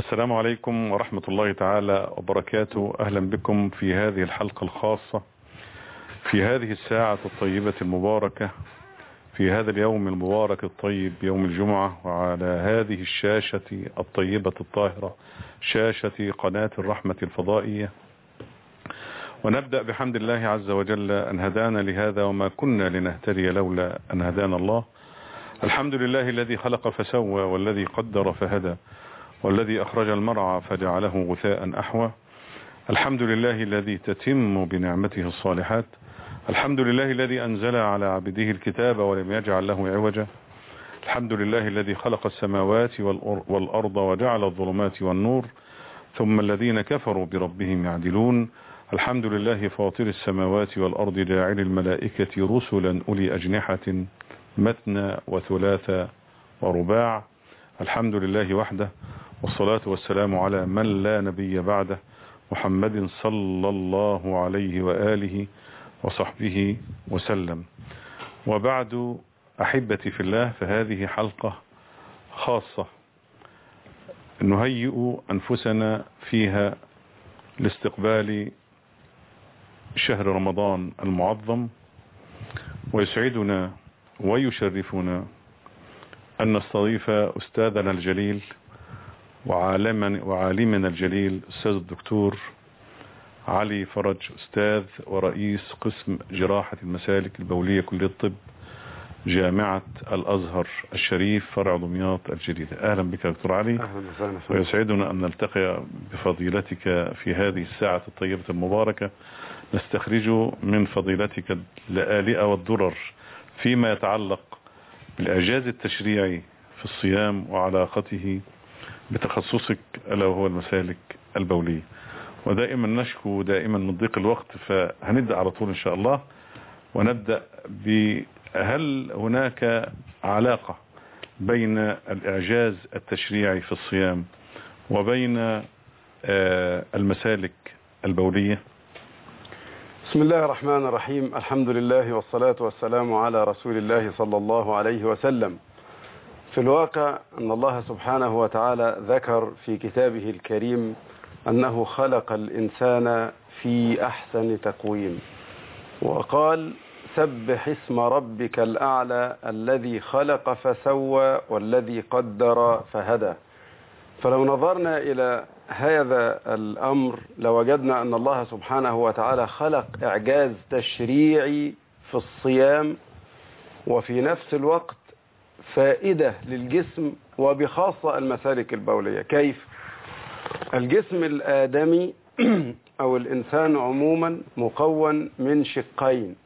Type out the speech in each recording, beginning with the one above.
السلام عليكم ورحمة الله تعالى وبركاته أهلا بكم في هذه الحلقة الخاصة في هذه الساعة الطيبة المباركة في هذا اليوم المبارك الطيب يوم الجمعة وعلى هذه الشاشة الطيبة الطاهرة شاشة قناة الرحمة الفضائية ونبدأ بحمد الله عز وجل أن هدانا لهذا وما كنا لنهتدي لولا أن هدانا الله الحمد لله الذي خلق فسوى والذي قدر فهدى والذي أخرج المرعى فجعله غثاء أحوى الحمد لله الذي تتم بنعمته الصالحات الحمد لله الذي أنزل على عبده الكتاب ولم يجعل له عوجا الحمد لله الذي خلق السماوات والأرض وجعل الظلمات والنور ثم الذين كفروا بربهم يعدلون الحمد لله فاطر السماوات والأرض جاعل الملائكة رسلا أولي أجنحة مثنى وثلاث ورباع الحمد لله وحده والصلاة والسلام على من لا نبي بعده محمد صلى الله عليه وآله وصحبه وسلم وبعد أحبتي في الله فهذه حلقة خاصة نهيئ أنفسنا فيها لاستقبال شهر رمضان المعظم ويسعدنا ويشرفنا أن نستضيف أستاذنا الجليل وعالمنا, وعالمنا الجليل أستاذ الدكتور علي فرج أستاذ ورئيس قسم جراحة المسالك البولية كلية الطب جامعة الأزهر الشريف فرع دمياط الجديدة أهلا بك دكتور علي أهلا وسهلا ويسعدنا أن نلتقي بفضيلتك في هذه الساعة الطيبة المباركة نستخرج من فضيلتك اللآلئة والدرر فيما يتعلق بالإعجاز التشريعي في الصيام وعلاقته بتخصصك ألا وهو المسالك البولية ودائما نشكو دائما من ضيق الوقت فهنبدأ على طول إن شاء الله ونبدأ بهل هناك علاقة بين الإعجاز التشريعي في الصيام وبين المسالك البولية بسم الله الرحمن الرحيم الحمد لله والصلاة والسلام على رسول الله صلى الله عليه وسلم في الواقع أن الله سبحانه وتعالى ذكر في كتابه الكريم أنه خلق الإنسان في أحسن تقويم وقال سبح اسم ربك الأعلى الذي خلق فسوى والذي قدر فهدى فلو نظرنا إلى هذا الأمر لوجدنا أن الله سبحانه وتعالى خلق إعجاز تشريعي في الصيام وفي نفس الوقت فائدة للجسم وبخاصة المسالك البولية كيف؟ الجسم الآدمي أو الإنسان عموما مكون من شقين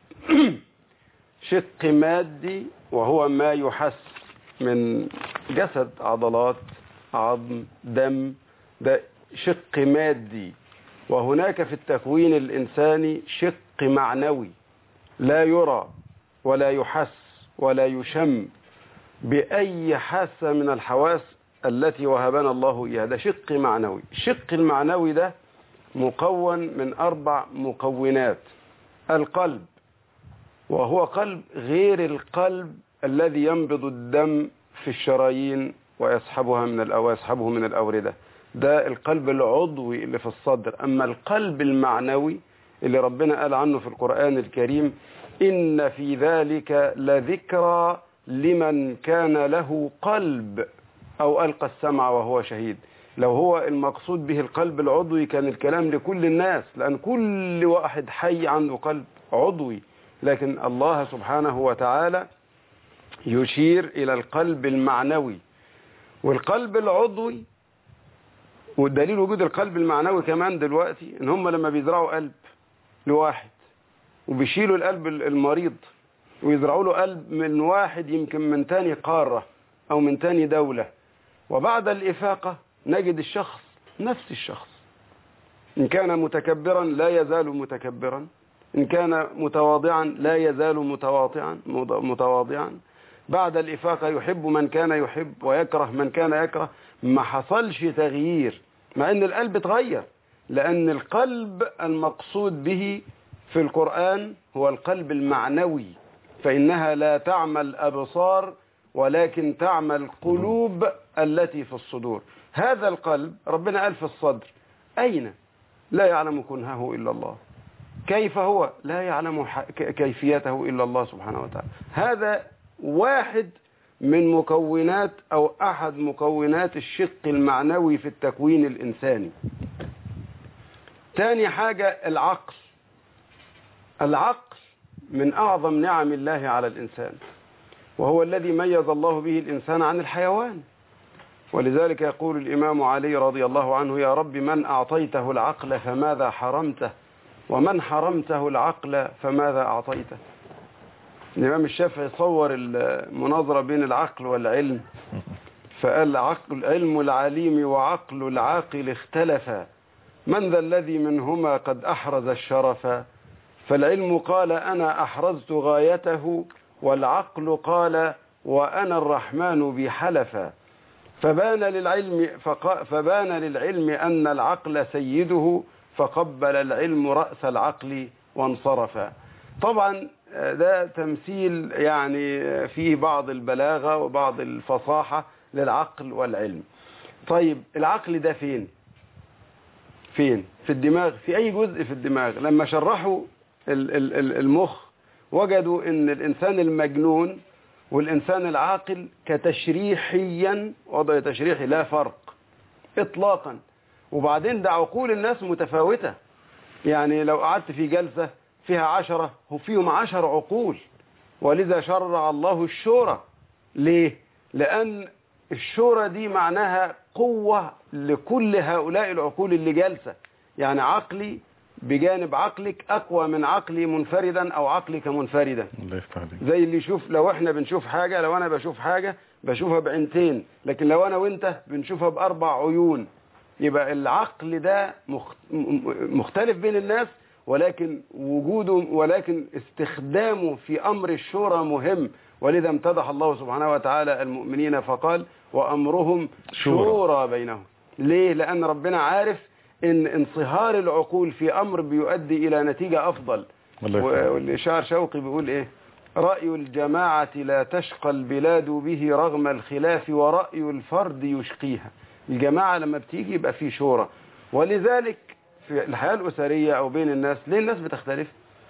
شق مادي وهو ما يحس من جسد عضلات عظم دم ده شق مادي وهناك في التكوين الإنساني شق معنوي لا يرى ولا يحس ولا يشم بأي حاسة من الحواس التي وهبنا الله إياها ده شق معنوي الشق المعنوي ده مكون من أربع مكونات القلب وهو قلب غير القلب الذي ينبض الدم في الشرايين ويسحبها من ويسحبه من الأوردة ده القلب العضوي اللي في الصدر أما القلب المعنوي اللي ربنا قال عنه في القرآن الكريم إن في ذلك لذكرى لمن كان له قلب أو ألقى السمع وهو شهيد لو هو المقصود به القلب العضوي كان الكلام لكل الناس لأن كل واحد حي عنده قلب عضوي لكن الله سبحانه وتعالى يشير إلى القلب المعنوي والقلب العضوي والدليل وجود القلب المعنوي كمان دلوقتي ان هم لما بيزرعوا قلب لواحد وبيشيلوا القلب المريض ويزرعوا له قلب من واحد يمكن من تاني قارة او من تاني دولة وبعد الإفاقة نجد الشخص نفس الشخص إن كان متكبرا لا يزال متكبرا إن كان متواضعا لا يزال متواضعا متواضعا بعد الإفاقة يحب من كان يحب ويكره من كان يكره ما حصلش تغيير مع أن القلب اتغير لأن القلب المقصود به في القرآن هو القلب المعنوي فإنها لا تعمى الأبصار ولكن تعمى القلوب التي في الصدور هذا القلب ربنا قال في الصدر أين لا يعلم كنهه إلا الله كيف هو لا يعلم كيفيته إلا الله سبحانه وتعالى هذا واحد من مكونات أو أحد مكونات الشق المعنوي في التكوين الإنساني تاني حاجة العقل العقل من أعظم نعم الله على الإنسان وهو الذي ميز الله به الإنسان عن الحيوان ولذلك يقول الإمام علي رضي الله عنه يا رب من أعطيته العقل فماذا حرمته ومن حرمته العقل فماذا أعطيته الإمام الشافعي صور المناظرة بين العقل والعلم فقال عقل علم العليم وعقل العاقل اختلفا من ذا الذي منهما قد أحرز الشرف فالعلم قال أنا أحرزت غايته والعقل قال وأنا الرحمن بي حلفا فبان للعلم فبان للعلم أن العقل سيده فقبل العلم رأس العقل وانصرفا طبعا ده تمثيل يعني فيه بعض البلاغة وبعض الفصاحة للعقل والعلم طيب العقل ده فين فين في الدماغ في أي جزء في الدماغ لما شرحوا المخ وجدوا ان الإنسان المجنون والإنسان العاقل كتشريحيا وضع تشريحي لا فرق إطلاقا وبعدين ده عقول الناس متفاوتة يعني لو قعدت في جلسة فيها عشرة وفيهم عشر عقول ولذا شرع الله الشورى ليه؟ لأن الشورى دي معناها قوة لكل هؤلاء العقول اللي جالسة يعني عقلي بجانب عقلك أقوى من عقلي منفردا أو عقلك منفردا الله يفتح عليك زي اللي يشوف لو احنا بنشوف حاجة لو أنا بشوف حاجة بشوفها بعينتين لكن لو أنا وأنت بنشوفها بأربع عيون يبقى العقل ده مختلف بين الناس ولكن وجوده ولكن استخدامه في أمر الشورى مهم ولذا امتدح الله سبحانه وتعالى المؤمنين فقال وأمرهم شورى. شورى بينهم ليه؟ لأن ربنا عارف ان انصهار العقول في أمر بيؤدي إلى نتيجة أفضل الله يفتح عليك. والإشعار شوقي بيقول إيه رأي الجماعة لا تشقى البلاد به رغم الخلاف ورأي الفرد يشقيها الجماعة لما بتيجي يبقى في شورى ولذلك في الحياة الأسرية أو بين الناس ليه الناس بتختلف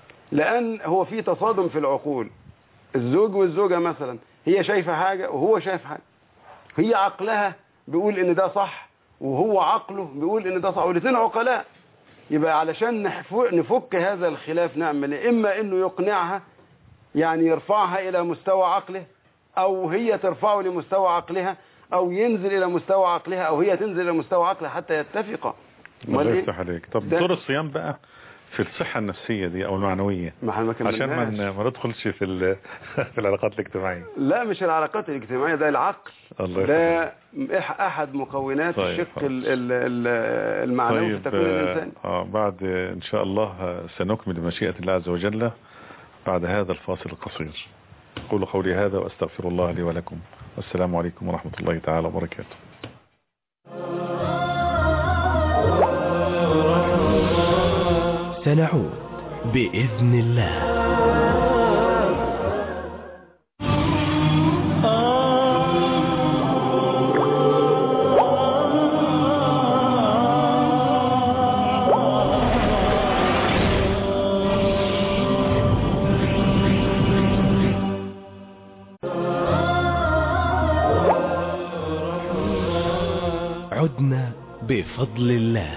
لأن هو في تصادم في العقول الزوج والزوجة مثلا هي شايفة حاجة وهو شايف حاجة هي عقلها بيقول ان ده صح وهو عقله بيقول ان ده صح والاثنين عقلاء يبقى علشان نحف- نفك هذا الخلاف نعمل إيه؟ اما انه يقنعها يعني يرفعها الى مستوى عقله او هي ترفعه لمستوى عقلها او ينزل الى مستوى عقلها او هي تنزل الى مستوى عقلها حتى يتفقا أمال الله إيه؟ يفتح عليك طب ده- دور الصيام بقى في الصحة النفسية دي او المعنوية ما احنا ما عشان ما كملناش. ن- ما ندخلش في ال- في العلاقات الاجتماعية لا مش العلاقات الاجتماعية ده العقل الله ده إح- أحد مكونات طيب، الشق خلاص. ال- ال- ال- المعنوي في طيب التكوين آه، الإنساني آه بعد آه، ان شاء الله آه، سنكمل بمشيئة الله عز وجل بعد هذا الفاصل القصير قولوا قولي هذا واستغفر الله لي ولكم والسلام عليكم ورحمة الله تعالى وبركاته سنعود بإذن الله عدنا بفضل الله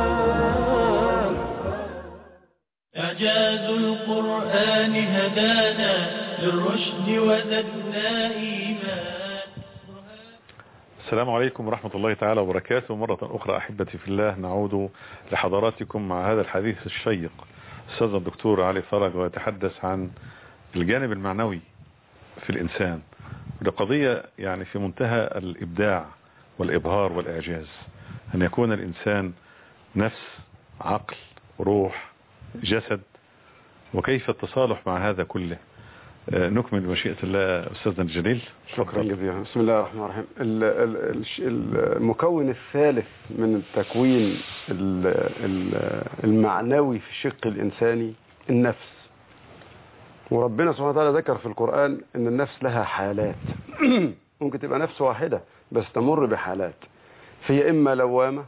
إعجاز القرآن هدانا للرشد وزدنا إيمانا السلام عليكم ورحمة الله تعالى وبركاته مرة أخرى أحبتي في الله نعود لحضراتكم مع هذا الحديث الشيق أستاذ الدكتور علي فرج ويتحدث عن الجانب المعنوي في الإنسان وده قضية يعني في منتهى الإبداع والإبهار والإعجاز أن يكون الإنسان نفس عقل روح جسد وكيف التصالح مع هذا كله آه، نكمل بمشيئة الله أستاذنا الجليل شكرا جزيلا بسم الله الرحمن الرحيم ال- ال- الش- المكون الثالث من التكوين ال- ال- المعنوي في الشق الإنساني النفس وربنا سبحانه وتعالى ذكر في القرآن ان النفس لها حالات ممكن تبقى نفس واحدة بس تمر بحالات فهي إما لوامة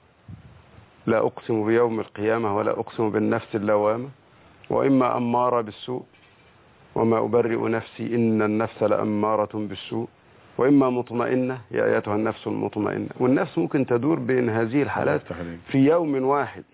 لا أقسم بيوم القيامة ولا أقسم بالنفس اللوامة وإما أمارة بالسوء وما أبرئ نفسي إن النفس لأمارة بالسوء وإما مطمئنة يا أيتها النفس المطمئنة والنفس ممكن تدور بين هذه الحالات يفتح عليك. في يوم واحد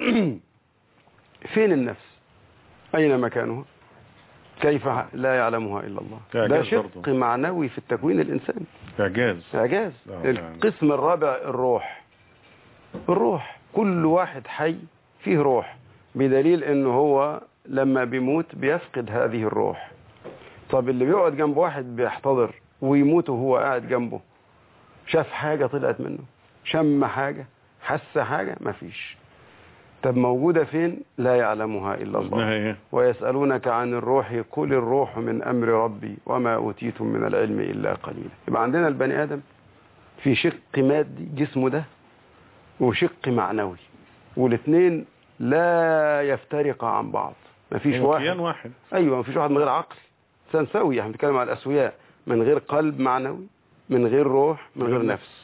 فين النفس أين مكانها كيف لا يعلمها إلا الله ده ده إعجاز شق برضه. معنوي في التكوين الإنساني إعجاز إعجاز آه، يعني. القسم الرابع الروح الروح كل واحد حي فيه روح بدليل انه هو لما بيموت بيفقد هذه الروح طب اللي بيقعد جنب واحد بيحتضر ويموت وهو قاعد جنبه شاف حاجة طلعت منه شم حاجة حس حاجة مفيش طب موجودة فين لا يعلمها إلا الله اسمها ايه ويسألونك عن الروح قل الروح من أمر ربي وما أوتيتم من العلم إلا قليلا يبقى عندنا البني آدم في شق مادي جسمه ده وشق معنوي والاثنين لا يفترقا عن بعض مفيش هو واحد كيان واحد ايوه مفيش واحد من غير عقل انسان سوي احنا بنتكلم على الاسوياء من غير قلب معنوي من غير روح من غير نفس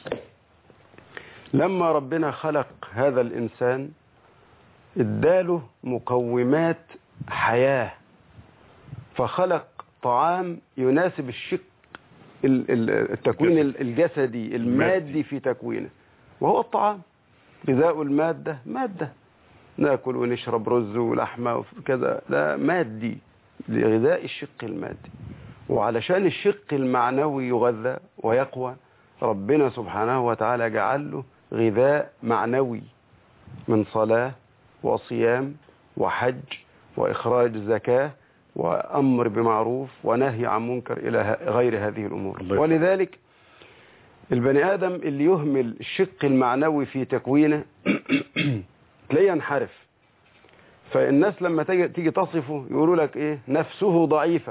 لما ربنا خلق هذا الانسان اداله مقومات حياه فخلق طعام يناسب الشق ال- ال- التكوين ال- الجسدي المادي في تكوينه وهو الطعام غذاء الماده ماده ناكل ونشرب رز ولحمه وكذا ده مادي لغذاء الشق المادي وعلشان الشق المعنوي يغذى ويقوى ربنا سبحانه وتعالى جعل له غذاء معنوي من صلاة وصيام وحج وإخراج زكاة وأمر بمعروف ونهي عن منكر إلى ه- غير هذه الأمور الله يفتح. ولذلك البني آدم اللي يهمل الشق المعنوي في تكوينه تلاقيه ينحرف فالناس لما تيجي تيجي تصفه يقولوا لك ايه نفسه ضعيفة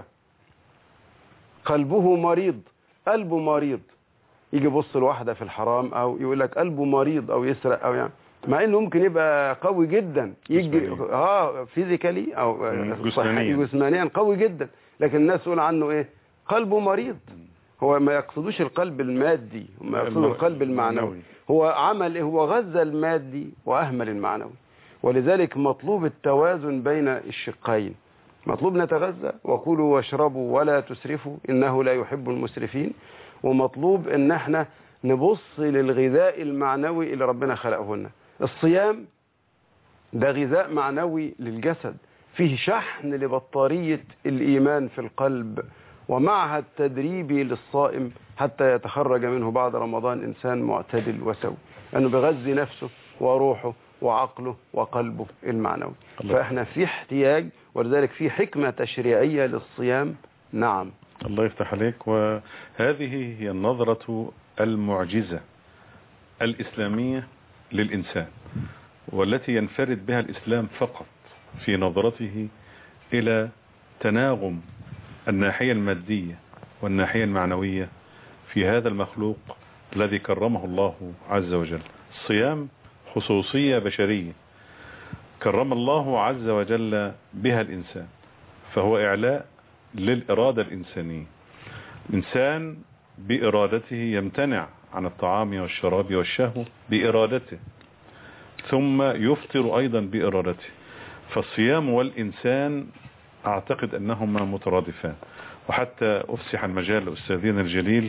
قلبه مريض قلبه مريض يجي يبص لواحدة في الحرام او يقول لك قلبه مريض او يسرق او يعني مع انه ممكن يبقى قوي جدا يجي جسمانيا. اه فيزيكالي او مم، صحي- جسمانيا. جسمانيا قوي جدا لكن الناس تقول عنه ايه قلبه مريض هو ما يقصدوش القلب المادي هم لا، يقصدوا الم- القلب المعنوي المعنوي. هو عمل إيه؟ هو غذى المادي واهمل المعنوي ولذلك مطلوب التوازن بين الشقين مطلوب نتغذى وكلوا واشربوا ولا تسرفوا انه لا يحب المسرفين ومطلوب ان احنا نبص للغذاء المعنوي اللي ربنا خلقه لنا الصيام ده غذاء معنوي للجسد فيه شحن لبطارية الإيمان في القلب ومعهد تدريبي للصائم حتى يتخرج منه بعد رمضان إنسان معتدل وسوي لأنه بغذي نفسه وروحه وعقله وقلبه المعنوي الله. فإحنا في احتياج ولذلك في حكمة تشريعية للصيام نعم الله يفتح عليك وهذه هي النظرة المعجزة الإسلامية للإنسان والتي ينفرد بها الإسلام فقط في نظرته إلى تناغم الناحية المادية والناحية المعنوية في هذا المخلوق الذي كرمه الله عز وجل الصيام خصوصية بشرية كرم الله عز وجل بها الإنسان فهو إعلاء للإرادة الإنسانية الإنسان بإرادته يمتنع عن الطعام والشراب والشهوة بإرادته ثم يفطر أيضا بإرادته فالصيام والإنسان أعتقد أنهما مترادفان وحتى أفسح المجال لأستاذنا الجليل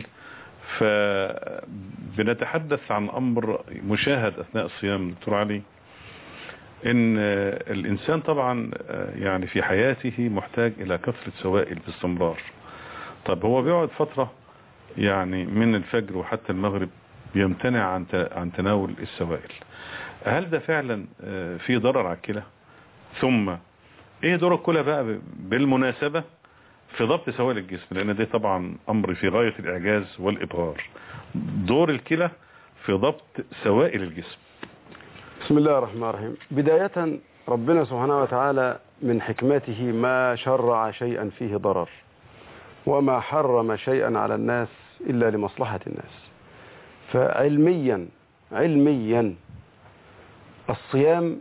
فبنتحدث عن أمر مشاهد أثناء الصيام دكتور علي ان الانسان طبعا يعني في حياته محتاج الى كثرة سوائل باستمرار طب هو بيقعد فترة يعني من الفجر وحتى المغرب بيمتنع عن عن تناول السوائل هل ده فعلا في ضرر على الكلى ثم ايه دور الكلى بقى بالمناسبة في ضبط سوائل الجسم لان ده طبعا امر في غاية الاعجاز والابهار دور الكلى في ضبط سوائل الجسم بسم الله الرحمن الرحيم بداية ربنا سبحانه وتعالى من حكمته ما شرع شيئا فيه ضرر وما حرم شيئا على الناس إلا لمصلحة الناس فعلميا علميا الصيام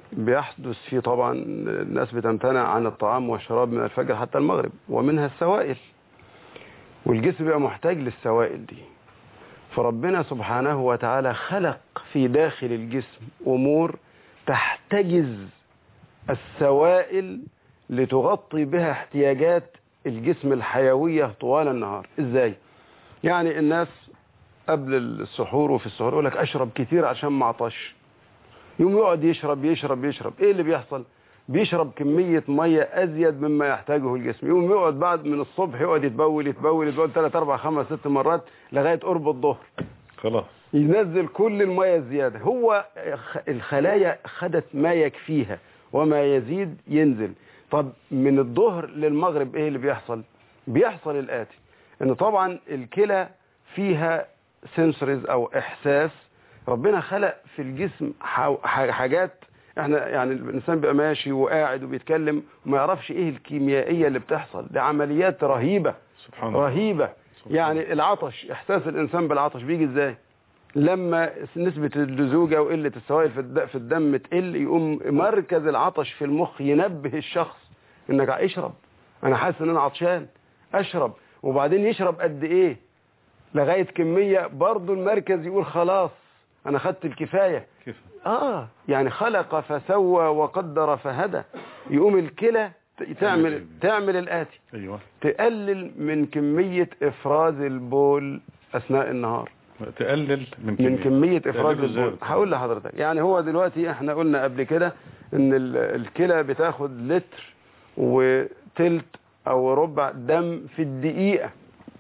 بيحدث فيه طبعا الناس بتمتنع عن الطعام والشراب من الفجر حتى المغرب ومنها السوائل والجسم بيبقى محتاج للسوائل دي فربنا سبحانه وتعالى خلق في داخل الجسم أمور تحتجز السوائل لتغطي بها احتياجات الجسم الحيوية طوال النهار ازاي يعني الناس قبل السحور وفي السحور يقول لك اشرب كتير عشان ما اعطش يوم يقعد يشرب يشرب يشرب ايه اللي بيحصل بيشرب كمية مية ازيد مما يحتاجه الجسم يوم يقعد بعد من الصبح يقعد يتبول يتبول يتبول 3 4 5 6 مرات لغاية قرب الظهر خلاص ينزل كل المية الزيادة هو الخلايا خدت ما يكفيها وما يزيد ينزل طب من الظهر للمغرب ايه اللي بيحصل بيحصل الآتي ان طبعا الكلى فيها سنسوريز او احساس ربنا خلق في الجسم حاجات احنا يعني الانسان بيبقى ماشي وقاعد وبيتكلم وما يعرفش ايه الكيميائيه اللي بتحصل دي عمليات رهيبه سبحان الله رهيبه سبحان يعني العطش احساس الانسان بالعطش بيجي ازاي لما نسبة اللزوجة وقلة السوائل في الد- في الدم تقل يقوم مركز العطش في المخ ينبه الشخص انك اشرب انا حاسس ان انا عطشان اشرب وبعدين يشرب قد ايه لغاية كمية برضو المركز يقول خلاص انا خدت الكفاية كيف اه يعني خلق فسوى وقدر فهدى يقوم الكلى ت- تعمل تعمل الآتي ايوه تقلل من كمية افراز البول اثناء النهار تقلل من من كمية افراز تقلله إزاي؟ البول هقول لحضرتك يعني هو دلوقتي احنا قلنا قبل كده ان ال- الكلى بتاخد لتر وتلت او ربع دم في الدقيقة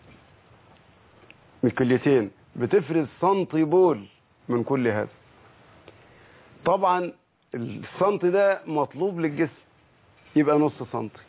من الكليتين بتفرز سنتي بول من كل هذا طبعا السنتي ده مطلوب للجسم يبقى نص سنتي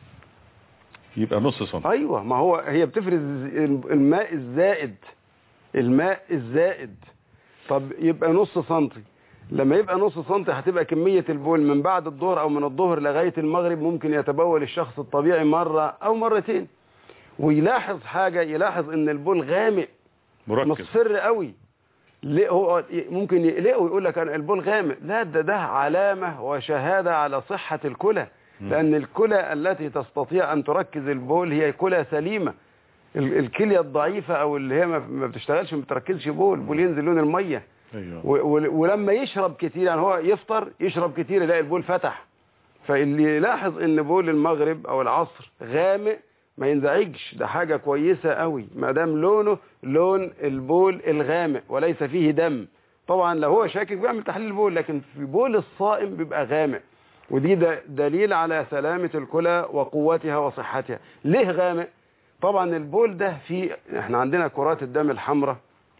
يبقى نص سم ايوه ما هو هي بتفرز الماء الزائد الماء الزائد طب يبقى نص سنتي لما يبقى نص سنتي هتبقى كمية البول من بعد الظهر او من الظهر لغاية المغرب ممكن يتبول الشخص الطبيعي مرة او مرتين ويلاحظ حاجة يلاحظ ان البول غامق مركز مصفر قوي ليه هو ممكن يقلقه ويقول لك انا البول غامق لا ده ده علامة وشهادة على صحة الكلى لأن الكلى التي تستطيع أن تركز البول هي كلى سليمة ال- الكلية الضعيفة أو اللي هي ما ما بتشتغلش ما بتركزش بول البول ينزل لون المية ايوه و- و- ولما يشرب كتير يعني هو يفطر يشرب كتير يلاقي البول فتح فاللي يلاحظ ان بول المغرب او العصر غامق ما ينزعجش ده حاجة كويسة قوي ما دام لونه لون البول الغامق وليس فيه دم طبعا لو هو شاكك بيعمل تحليل بول لكن في بول الصائم بيبقى غامق ودي ده دليل على سلامة الكلى وقوتها وصحتها ليه غامق طبعا البول ده فيه احنا عندنا كرات الدم الحمراء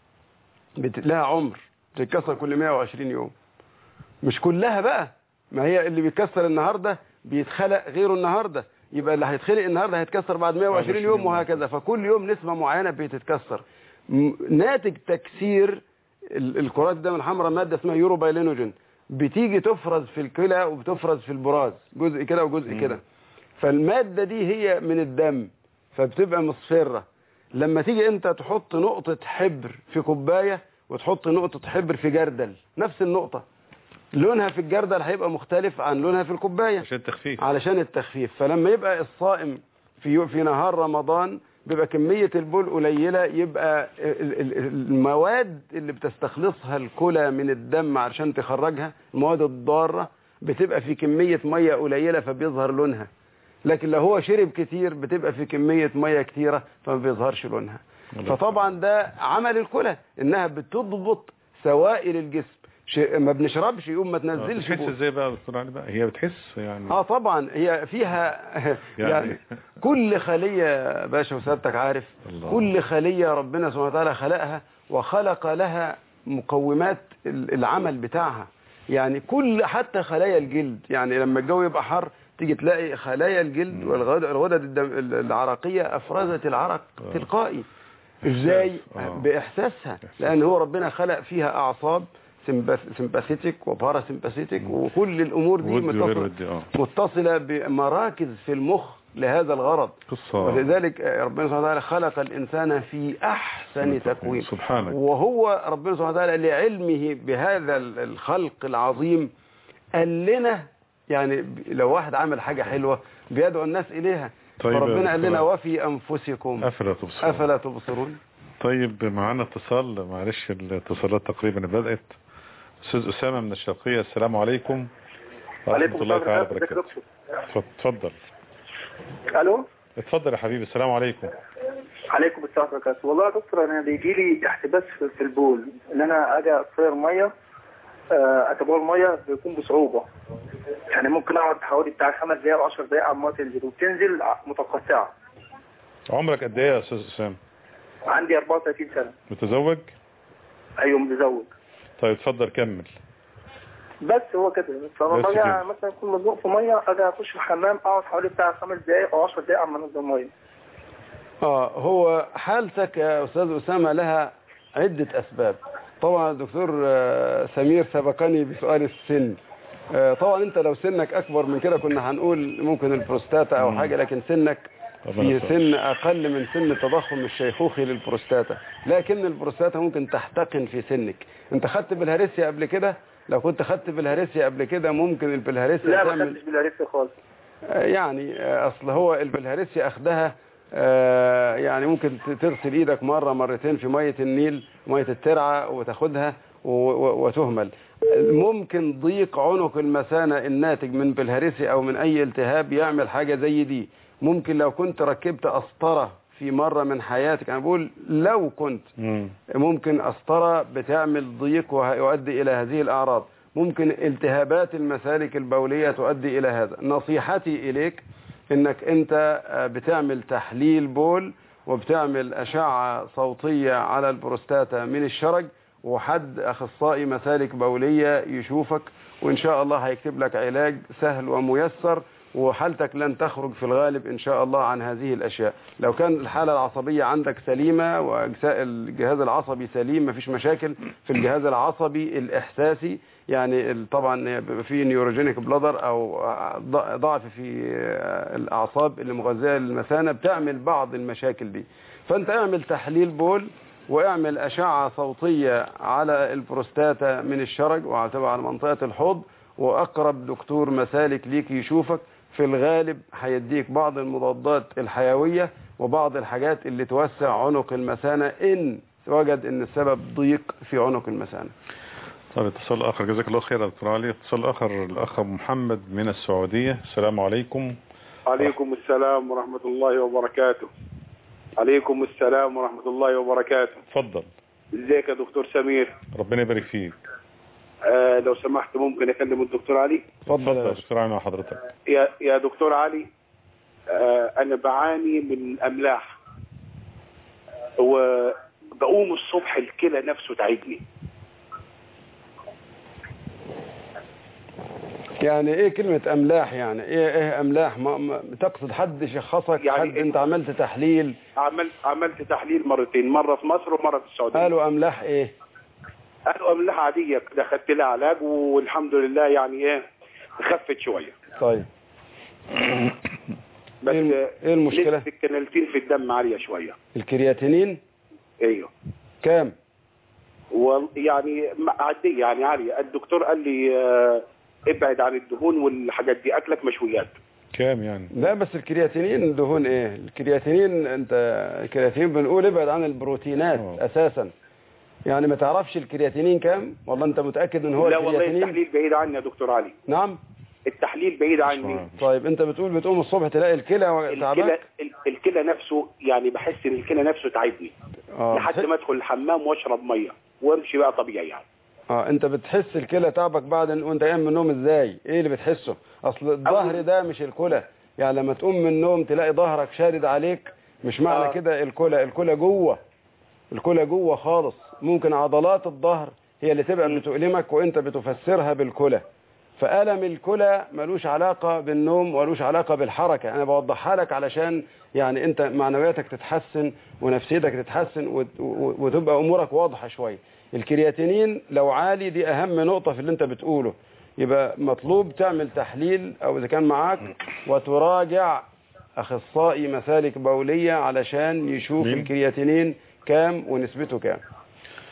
بت... لها عمر بتتكسر كل 120 يوم مش كلها بقى ما هي اللي بيتكسر النهارده بيتخلق غيره النهارده يبقى اللي هيتخلق النهارده هيتكسر بعد 120 يوم وهكذا فكل يوم نسبة معينة بتتكسر م- ناتج تكسير ال- الكرات الدم الحمراء مادة اسمها يوروبايلينوجين بتيجي تفرز في الكلى وبتفرز في البراز جزء كده وجزء كده فالمادة دي هي من الدم فبتبقى مصفرة لما تيجي انت تحط نقطة حبر في كوباية وتحط نقطة حبر في جردل نفس النقطة لونها في الجردل هيبقى مختلف عن لونها في الكوباية عشان التخفيف علشان التخفيف فلما يبقى الصائم في في نهار رمضان بيبقى كمية البول قليلة يبقى ال- ال- المواد اللي بتستخلصها الكلى من الدم علشان تخرجها المواد الضارة بتبقى في كمية مية قليلة فبيظهر لونها لكن لو هو شرب كتير بتبقى في كمية مية كتيرة فما بيظهرش لونها فطبعا ده عمل الكلى انها بتضبط سوائل الجسم ش- ما بنشربش يقوم ما تنزلش بتحس بول. ازاي بقى يا دكتور علي بقى هي بتحس يعني اه طبعا هي فيها يعني, يعني- كل خلية يا باشا وسيادتك عارف الله. كل خلية ربنا سبحانه وتعالى خلقها وخلق لها مقومات ال- العمل بتاعها يعني كل حتى خلايا الجلد يعني لما الجو يبقى حر تيجي تلاقي خلايا الجلد والغدد الغدد الدم- ال- العرقية افرزت العرق آه. تلقائي ازاي آه. باحساسها لان هو ربنا خلق فيها اعصاب سمباثيتك وباراسمباثيتك وكل الامور دي ودي وغير متصله ودي اه متصلة بمراكز في المخ لهذا الغرض قصة ولذلك ربنا سبحانه وتعالى خلق الإنسان في أحسن تقويم سبحانك وهو ربنا سبحانه وتعالى لعلمه بهذا الخلق العظيم قال لنا يعني ب- لو واحد عمل حاجة حلوة بيدعو الناس إليها طيب يا فربنا قال لنا دكتور. وفي أنفسكم أفلا تبصرون أفلا تبصرون طيب معانا اتصال معلش الاتصالات تقريبا بدأت أستاذ أسامة من الشرقية السلام عليكم ورحمة الله تعالى وبركاته اتفضل- اتفضل الو اتفضل يا حبيبي السلام عليكم عليكم السلام ورحمه الله وبركاته والله يا دكتور انا بيجي لي احتباس في في البول ان انا اجي اصير ميه آه، اتبول ميه بيكون بصعوبه يعني ممكن اقعد حوالي بتاع خمس دقائق او 10 دقائق عما تنزل وبتنزل ع- متقطعه عمرك قد ايه يا أستاذ أسامة عندي 34 سنه متزوج ايوه متزوج طيب اتفضل كمل بس هو كده فلما بس باجي كده. مثلا اكون مزنوق في ميه اجي اخش الحمام اقعد حوالي بتاع خمس دقائق او 10 دقائق عما انزل ميه آه هو حالتك يا أستاذ أسامة لها عدة أسباب طبعا الدكتور آه، سمير سبقني بسؤال السن آه، طبعا انت لو سنك اكبر من كده كنا هنقول ممكن البروستاتا او مم. حاجة لكن سنك ربنا في يستر. سن اقل من سن التضخم الشيخوخي للبروستاتا لكن البروستاتا ممكن تحتقن في سنك انت خدت بالهارسيا قبل كده لو كنت خدت بالهارسيا قبل كده ممكن البلهارسيا لا ما تعمل خدتش بالعرفة خالص آه، يعني آه، اصل هو البلهارسيا اخدها آه، يعني ممكن ت- تغسل ايدك مرة مرتين في مية النيل مية الترعة وتاخدها و- و- وتهمل ممكن ضيق عنق المثانة الناتج من بلهارسيا او من اي التهاب يعمل حاجة زي دي ممكن لو كنت ركبت قسطرة في مرة من حياتك انا بقول لو كنت مم. ممكن قسطرة بتعمل ضيق ويؤدي إلى هذه الأعراض ممكن التهابات المسالك البولية تؤدي إلى هذا نصيحتي إليك إنك أنت آه، بتعمل تحليل بول وبتعمل أشعة صوتية على البروستاتا من الشرج وحد أخصائي مسالك بولية يشوفك وإن شاء الله هيكتب لك علاج سهل وميسر وحالتك لن تخرج في الغالب إن شاء الله عن هذه الأشياء لو كان الحالة العصبية عندك سليمة وأجزاء الجهاز العصبي سليم مفيش مشاكل في الجهاز العصبي الإحساسي يعني ال- طبعا بيبقى في نيوروجينيك بلادر أو ض- ضعف في الأعصاب اللي مغذية للمثانة بتعمل بعض المشاكل دي فأنت اعمل تحليل بول واعمل أشعة صوتية على البروستاتا من الشرج وتبع على منطقة الحوض وأقرب دكتور مسالك ليك يشوفك في الغالب هيديك بعض المضادات الحيوية وبعض الحاجات اللي توسع عنق المثانة إن وجد إن السبب ضيق في عنق المثانة طيب اتصال اخر جزاك الله خير يا دكتور علي اتصال اخر الاخ أبو محمد من السعودية السلام عليكم عليكم السلام ورحمة الله وبركاته عليكم السلام ورحمة الله وبركاته اتفضل ازيك يا دكتور سمير ربنا يبارك فيك آه لو سمحت ممكن اكلم الدكتور علي اتفضل اتفضل يا يا باشا. دكتور علي مع حضرتك يا يا دكتور علي آه انا بعاني من املاح وبقوم الصبح الكلى نفسه تعبني يعني ايه كلمة املاح يعني ايه ايه املاح ما ما تقصد حد شخصك يعني حد إيه؟ انت عملت تحليل عملت عملت تحليل مرتين مرة في مصر ومرة في السعودية قالوا املاح ايه قالوا املاح عادية كده خدت لها علاج والحمد لله يعني ايه خفت شوية طيب بس إيه- إيه المشكلة؟ نسبة الكنالتين في الدم عالية شوية الكرياتينين ايوه كام ويعني عادية يعني عالية الدكتور قال لي آه، ابعد عن الدهون والحاجات دي اكلك مشويات كام يعني لا بس الكرياتينين دهون ايه الكرياتينين انت الكرياتينين بنقول ابعد عن البروتينات أوه. اساسا يعني ما تعرفش الكرياتينين كام والله انت متاكد ان هو لا والله الكرياتينين التحليل بعيد عني يا دكتور علي نعم التحليل بعيد عني طيب انت بتقول بتقوم الصبح تلاقي الكلى الكلى تعبك ال- الكلى نفسه يعني بحس ان الكلى نفسه تعبني اه لحد بتح- ما ادخل الحمام واشرب ميه وامشي بقى طبيعي يعني اه انت بتحس الكلى تعبك بعد ان- وانت قايم من النوم ازاي ايه اللي بتحسه اصل الظهر ده مش الكلى يعني لما تقوم من النوم تلاقي ظهرك شادد عليك مش معنى آه. كده الكلى الكلى جوه الكلى جوه خالص ممكن عضلات الظهر هي اللي تبقى بتؤلمك وانت بتفسرها بالكلى فألم الكلى ملوش علاقة بالنوم ولوش علاقة بالحركة أنا بوضحها لك علشان يعني أنت معنوياتك تتحسن ونفسيتك تتحسن وت- و- وتبقى أمورك واضحة شوية الكرياتينين لو عالي دي أهم نقطة في اللي أنت بتقوله يبقى مطلوب تعمل تحليل أو إذا كان معاك وتراجع أخصائي مسالك بولية علشان يشوف مين؟ الكرياتينين كام ونسبته كام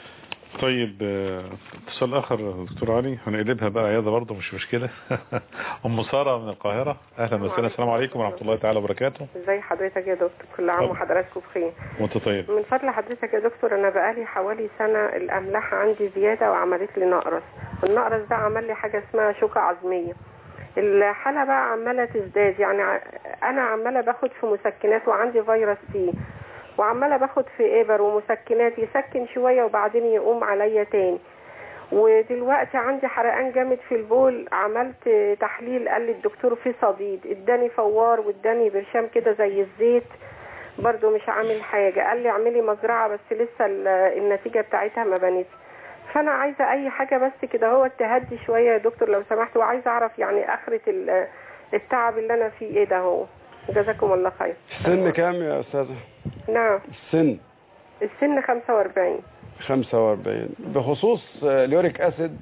طيب آه، اتصال اخر دكتور علي هنقلبها بقى عياده برضه مش مشكله ام ساره من القاهره اهلا وسهلا السلام عليكم ورحمه الله تعالى وبركاته ازي حضرتك يا دكتور كل عام طب. وحضراتكم بخير وانت طيب من فضل حضرتك يا دكتور انا بقالي حوالي سنة الاملاح عندي زيادة وعملت لي نقرس والنقرس ده عمل لي حاجة اسمها شوكة عظمية الحالة بقى عمالة تزداد يعني ع- انا عمالة باخد في مسكنات وعندي فيروس سي وعمالة باخد في ابر ومسكنات يسكن شوية وبعدين يقوم عليا تاني ودلوقتي عندي حرقان جامد في البول عملت تحليل قال لي الدكتور في صديد اداني فوار واداني برشام كده زي الزيت برضو مش عامل حاجة قال لي اعملي مزرعة بس لسه ال- النتيجة بتاعتها ما بانتش فانا عايزة اي حاجة بس كده هو تهدي شوية يا دكتور لو سمحت وعايزة اعرف يعني اخرة ال- التعب اللي انا فيه ايه ده هو جزاكم الله خير السن كام يا أستاذة نعم السن السن 45 45 بخصوص آه، اليوريك أسيد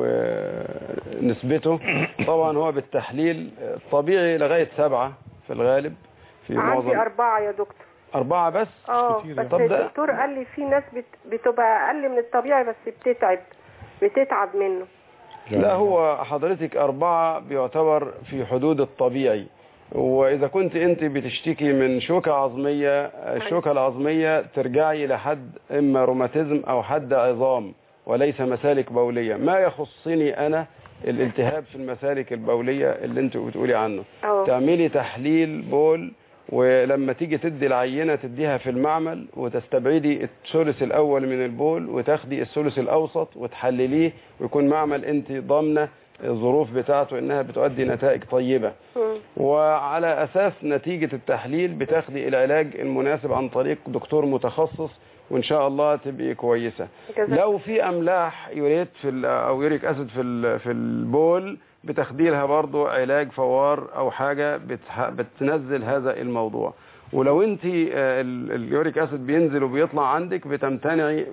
ونسبته طبعا هو بالتحليل آه، طبيعي لغاية سبعة في الغالب في معظم عندي أربعة يا دكتور أربعة بس اه كتير بس يعني. طب ده- الدكتور قال لي في ناس بت... بتبقى اقل من الطبيعي بس بتتعب بتتعب منه لا هو حضرتك أربعة بيعتبر في حدود الطبيعي وإذا كنت أنت بتشتكي من شوكة عظمية الشوكة العظمية ترجعي لحد إما روماتيزم أو حد عظام وليس مسالك بولية ما يخصني أنا الالتهاب في المسالك البولية اللي أنت بتقولي عنه اه تعملي تحليل بول ولما تيجي تدي العينة تديها في المعمل وتستبعدي الثلث الأول من البول وتاخدي الثلث الأوسط وتحلليه ويكون معمل أنت ضامنة الظروف بتاعته إنها بتؤدي نتائج طيبة مم. وعلى أساس نتيجة التحليل بتاخدي العلاج المناسب عن طريق دكتور متخصص وإن شاء الله تبقي كويسة جزاك لو في املاح يوريت في ال- او يوريك اسيد في ال- في البول بتاخدي لها برضه علاج فوار او حاجه بتح- بتنزل هذا الموضوع ولو انت آه، ال- اليوريك اسيد بينزل وبيطلع عندك بتمتنعي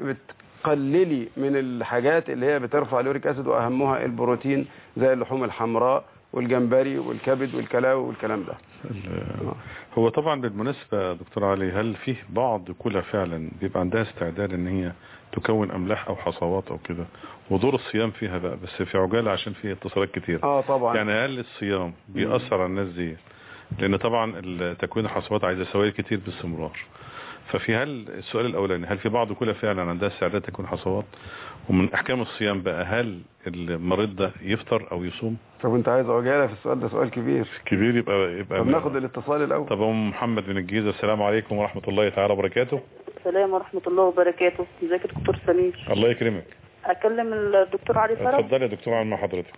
بتقللي من الحاجات اللي هي بترفع اليوريك اسيد واهمها البروتين زي اللحوم الحمراء والجمبري والكبد والكلاوي والكلام ده ال- هو طبعا بالمناسبة دكتور علي هل فيه بعض كلى فعلا بيبقى عندها استعداد ان هي تكون املاح او حصوات او كده ودور الصيام فيها بقى بس في عجالة عشان فيه اتصالات كتير اه طبعا يعني هل الصيام بيأثر على الناس دي لان طبعا ال- تكوين الحصوات عايزة سوائل كتير باستمرار ففي هل السؤال الاولاني هل في بعض كلى فعلا عندها استعداد تكون حصوات ومن احكام الصيام بقى هل المريض ده يفطر او يصوم طب انت عايز عجاله في السؤال ده سؤال كبير كبير يبقى يبقى طب ناخد الاتصال الاول طب ام محمد من الجيزه السلام عليكم ورحمه الله تعالى وبركاته السلام ورحمة الله وبركاته ازيك يا دكتور سمير الله يكرمك اكلم الدكتور علي فرج اتفضلي يا دكتور عن مع حضرتك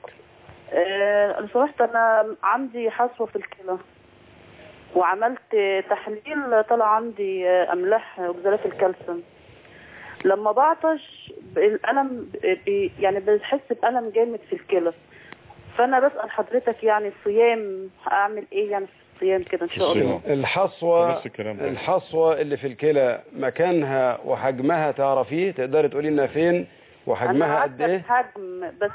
آه، لو سمحت انا عندي حصوة في الكلى وعملت تحليل طلع عندي آه، املاح وجزالات الكالسيوم لما بعطش الالم بي يعني بحس بالم جامد في الكلى فانا بسال حضرتك يعني الصيام اعمل ايه يعني في الصيام كده ان شاء الصيام. الله الحصوة نفس الكلام ده. الحصوة اللي في الكلى مكانها وحجمها تعرفيه تقدري تقولي لنا فين انا وحجمها قد عارفه ايه الحجم بس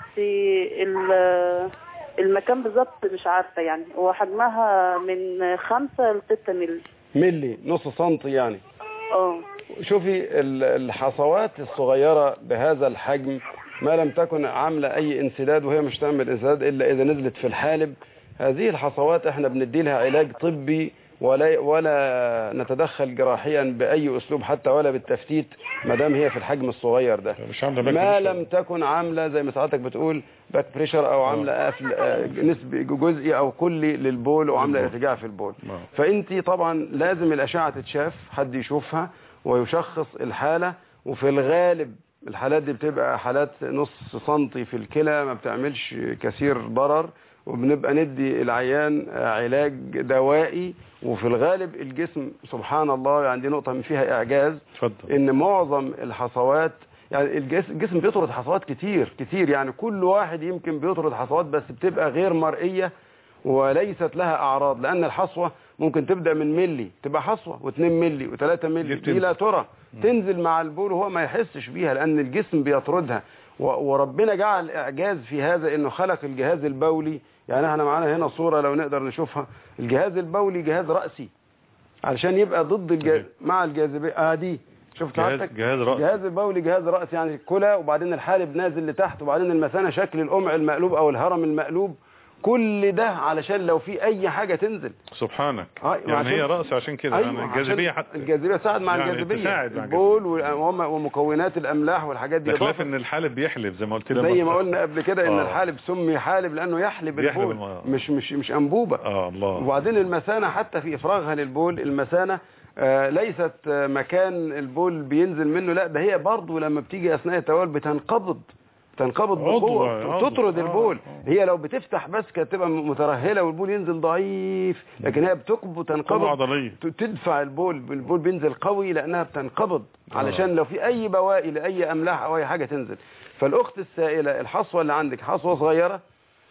ال- المكان بالظبط مش عارفه يعني هو حجمها من خمسة لستة مللي ملي نص سنتي يعني اه شوفي ال- الحصوات الصغيرة بهذا الحجم ما لم تكن عاملة أي انسداد وهي مش تعمل انسداد إلا إذا نزلت في الحالب هذه الحصوات احنا بندي لها علاج طبي ولا ولا نتدخل جراحيا بأي أسلوب حتى ولا بالتفتيت ما دام هي في الحجم الصغير ده مش عامله باك ما بريشر. لم تكن عاملة زي ما سعادتك بتقول باك بريشر أو عاملة قفل آه، نسبي جزئي أو كلي للبول وعاملة للبول. ارتجاع في البول نعم. فانت طبعا لازم الاشعه تتشاف حد يشوفها ويشخص الحاله وفي الغالب الحالات دي بتبقى حالات نص سنتي في الكلى ما بتعملش كثير ضرر وبنبقى ندي العيان علاج دوائي وفي الغالب الجسم سبحان الله يعني دي نقطه فيها اعجاز اتفضل ان معظم الحصوات يعني الجسم الجسم بيطرد حصوات كتير كتير يعني كل واحد يمكن بيطرد حصوات بس بتبقى غير مرئيه وليست لها اعراض لان الحصوه ممكن تبدا من ملي تبقى حصوه و2 ملي و3 ملي دي دي بتنزل. لا ترى تنزل مع البول وهو ما يحسش بيها لان الجسم بيطردها و- وربنا جعل اعجاز في هذا انه خلق الجهاز البولي يعني احنا معانا هنا صوره لو نقدر نشوفها الجهاز البولي جهاز راسي علشان يبقى ضد الج... صحيح. مع الجاذبيه اه دي شفت جهاز حضرتك جهاز رأس جهاز البول جهاز رأس يعني الكلى وبعدين الحالب نازل لتحت وبعدين المثانة شكل القمع المقلوب او الهرم المقلوب كل ده علشان لو في اي حاجة تنزل سبحانك آه، يعني عشان- هي رأس عشان كده أيوة، يعني عشان الجاذبية حتى الجاذبية تساعد مع يعني الجاذبية تساعد مع البول وم- ومكونات الأملاح والحاجات دي بخلاف إضافة ان الحالب بيحلب زي ما قلت لك زي ما قلنا قبل كده ان آه. الحالب سمي حالب لانه يحلب بيحلب البول الماء. مش مش مش انبوبه اه الله وبعدين المثانه حتى في افراغها للبول المثانه آه، ليست آه، مكان البول بينزل منه لا ده هي برضه لما بتيجي اثناء التبول بتنقبض تنقبض عضو- بقوه عضو. تطرد آه، البول آه. هي لو بتفتح بس كانت تبقى مترهله والبول ينزل ضعيف لكن هي بتقبض قوة تنقبض عضلية ت- تدفع البول البول بينزل قوي لانها بتنقبض علشان لو في اي بواقي لاي املاح او اي حاجه تنزل فالاخت السائله الحصوه اللي عندك حصوه صغيره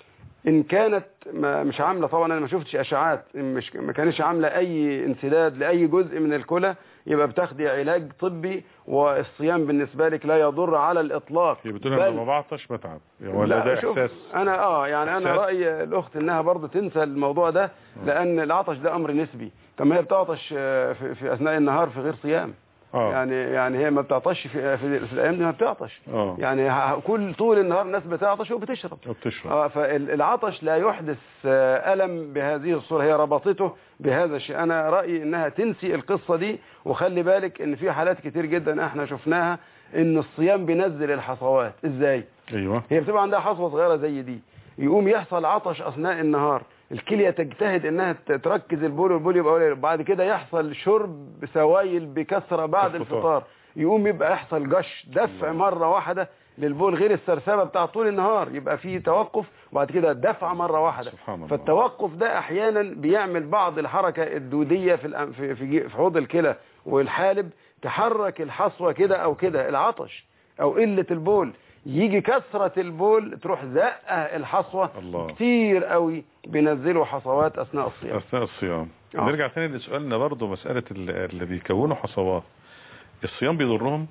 ان كانت ما مش عامله طبعا انا ما شفتش اشعاعات مش ما كانش عامله اي انسداد لاي جزء من الكلى يبقى بتاخدي علاج طبي والصيام بالنسبه لك لا يضر على الاطلاق هي بتقول بل- انا لما بعطش بتعب ولا ده شوف، احساس انا اه يعني انا إحساس؟ رايي الاخت انها برضه تنسى الموضوع ده لان العطش ده امر نسبي طب ما هي بتعطش آه، في, في اثناء النهار في غير صيام اه يعني يعني هي ما بتعطش في, في, في الايام دي ما بتعطش اه يعني ه- كل طول النهار الناس بتعطش وبتشرب وبتشرب اه فالعطش لا يحدث آه، ألم بهذه الصورة هي ربطته بهذا الشيء أنا رأيي إنها تنسي القصة دي وخلي بالك إن في حالات كتير جدا إحنا شفناها إن الصيام بينزل الحصوات إزاي ايوه هي بتبقى عندها حصوة صغيرة زي دي يقوم يحصل عطش أثناء النهار الكلية تجتهد إنها ت- تركز البول والبول يبقى قليل بعد كده يحصل شرب سوائل بكثرة بعد الفطار. الفطار يقوم يبقى يحصل جش دفع مرة واحدة للبول غير السرسبة بتاع طول النهار يبقى في توقف وبعد كده دفع مرة واحدة سبحان الله فالتوقف ده احيانا بيعمل بعض الحركة الدودية في الأم- في في جي- في حوض الكلى والحالب تحرك الحصوة كده او كده العطش او قلة البول يجي كثرة البول تروح زقه الحصوة الله. كتير قوي بينزلوا حصوات اثناء الصيام اثناء الصيام آه. نرجع تاني لسؤالنا برضو مسألة ال- اللي بيكونوا حصوات الصيام بيضرهم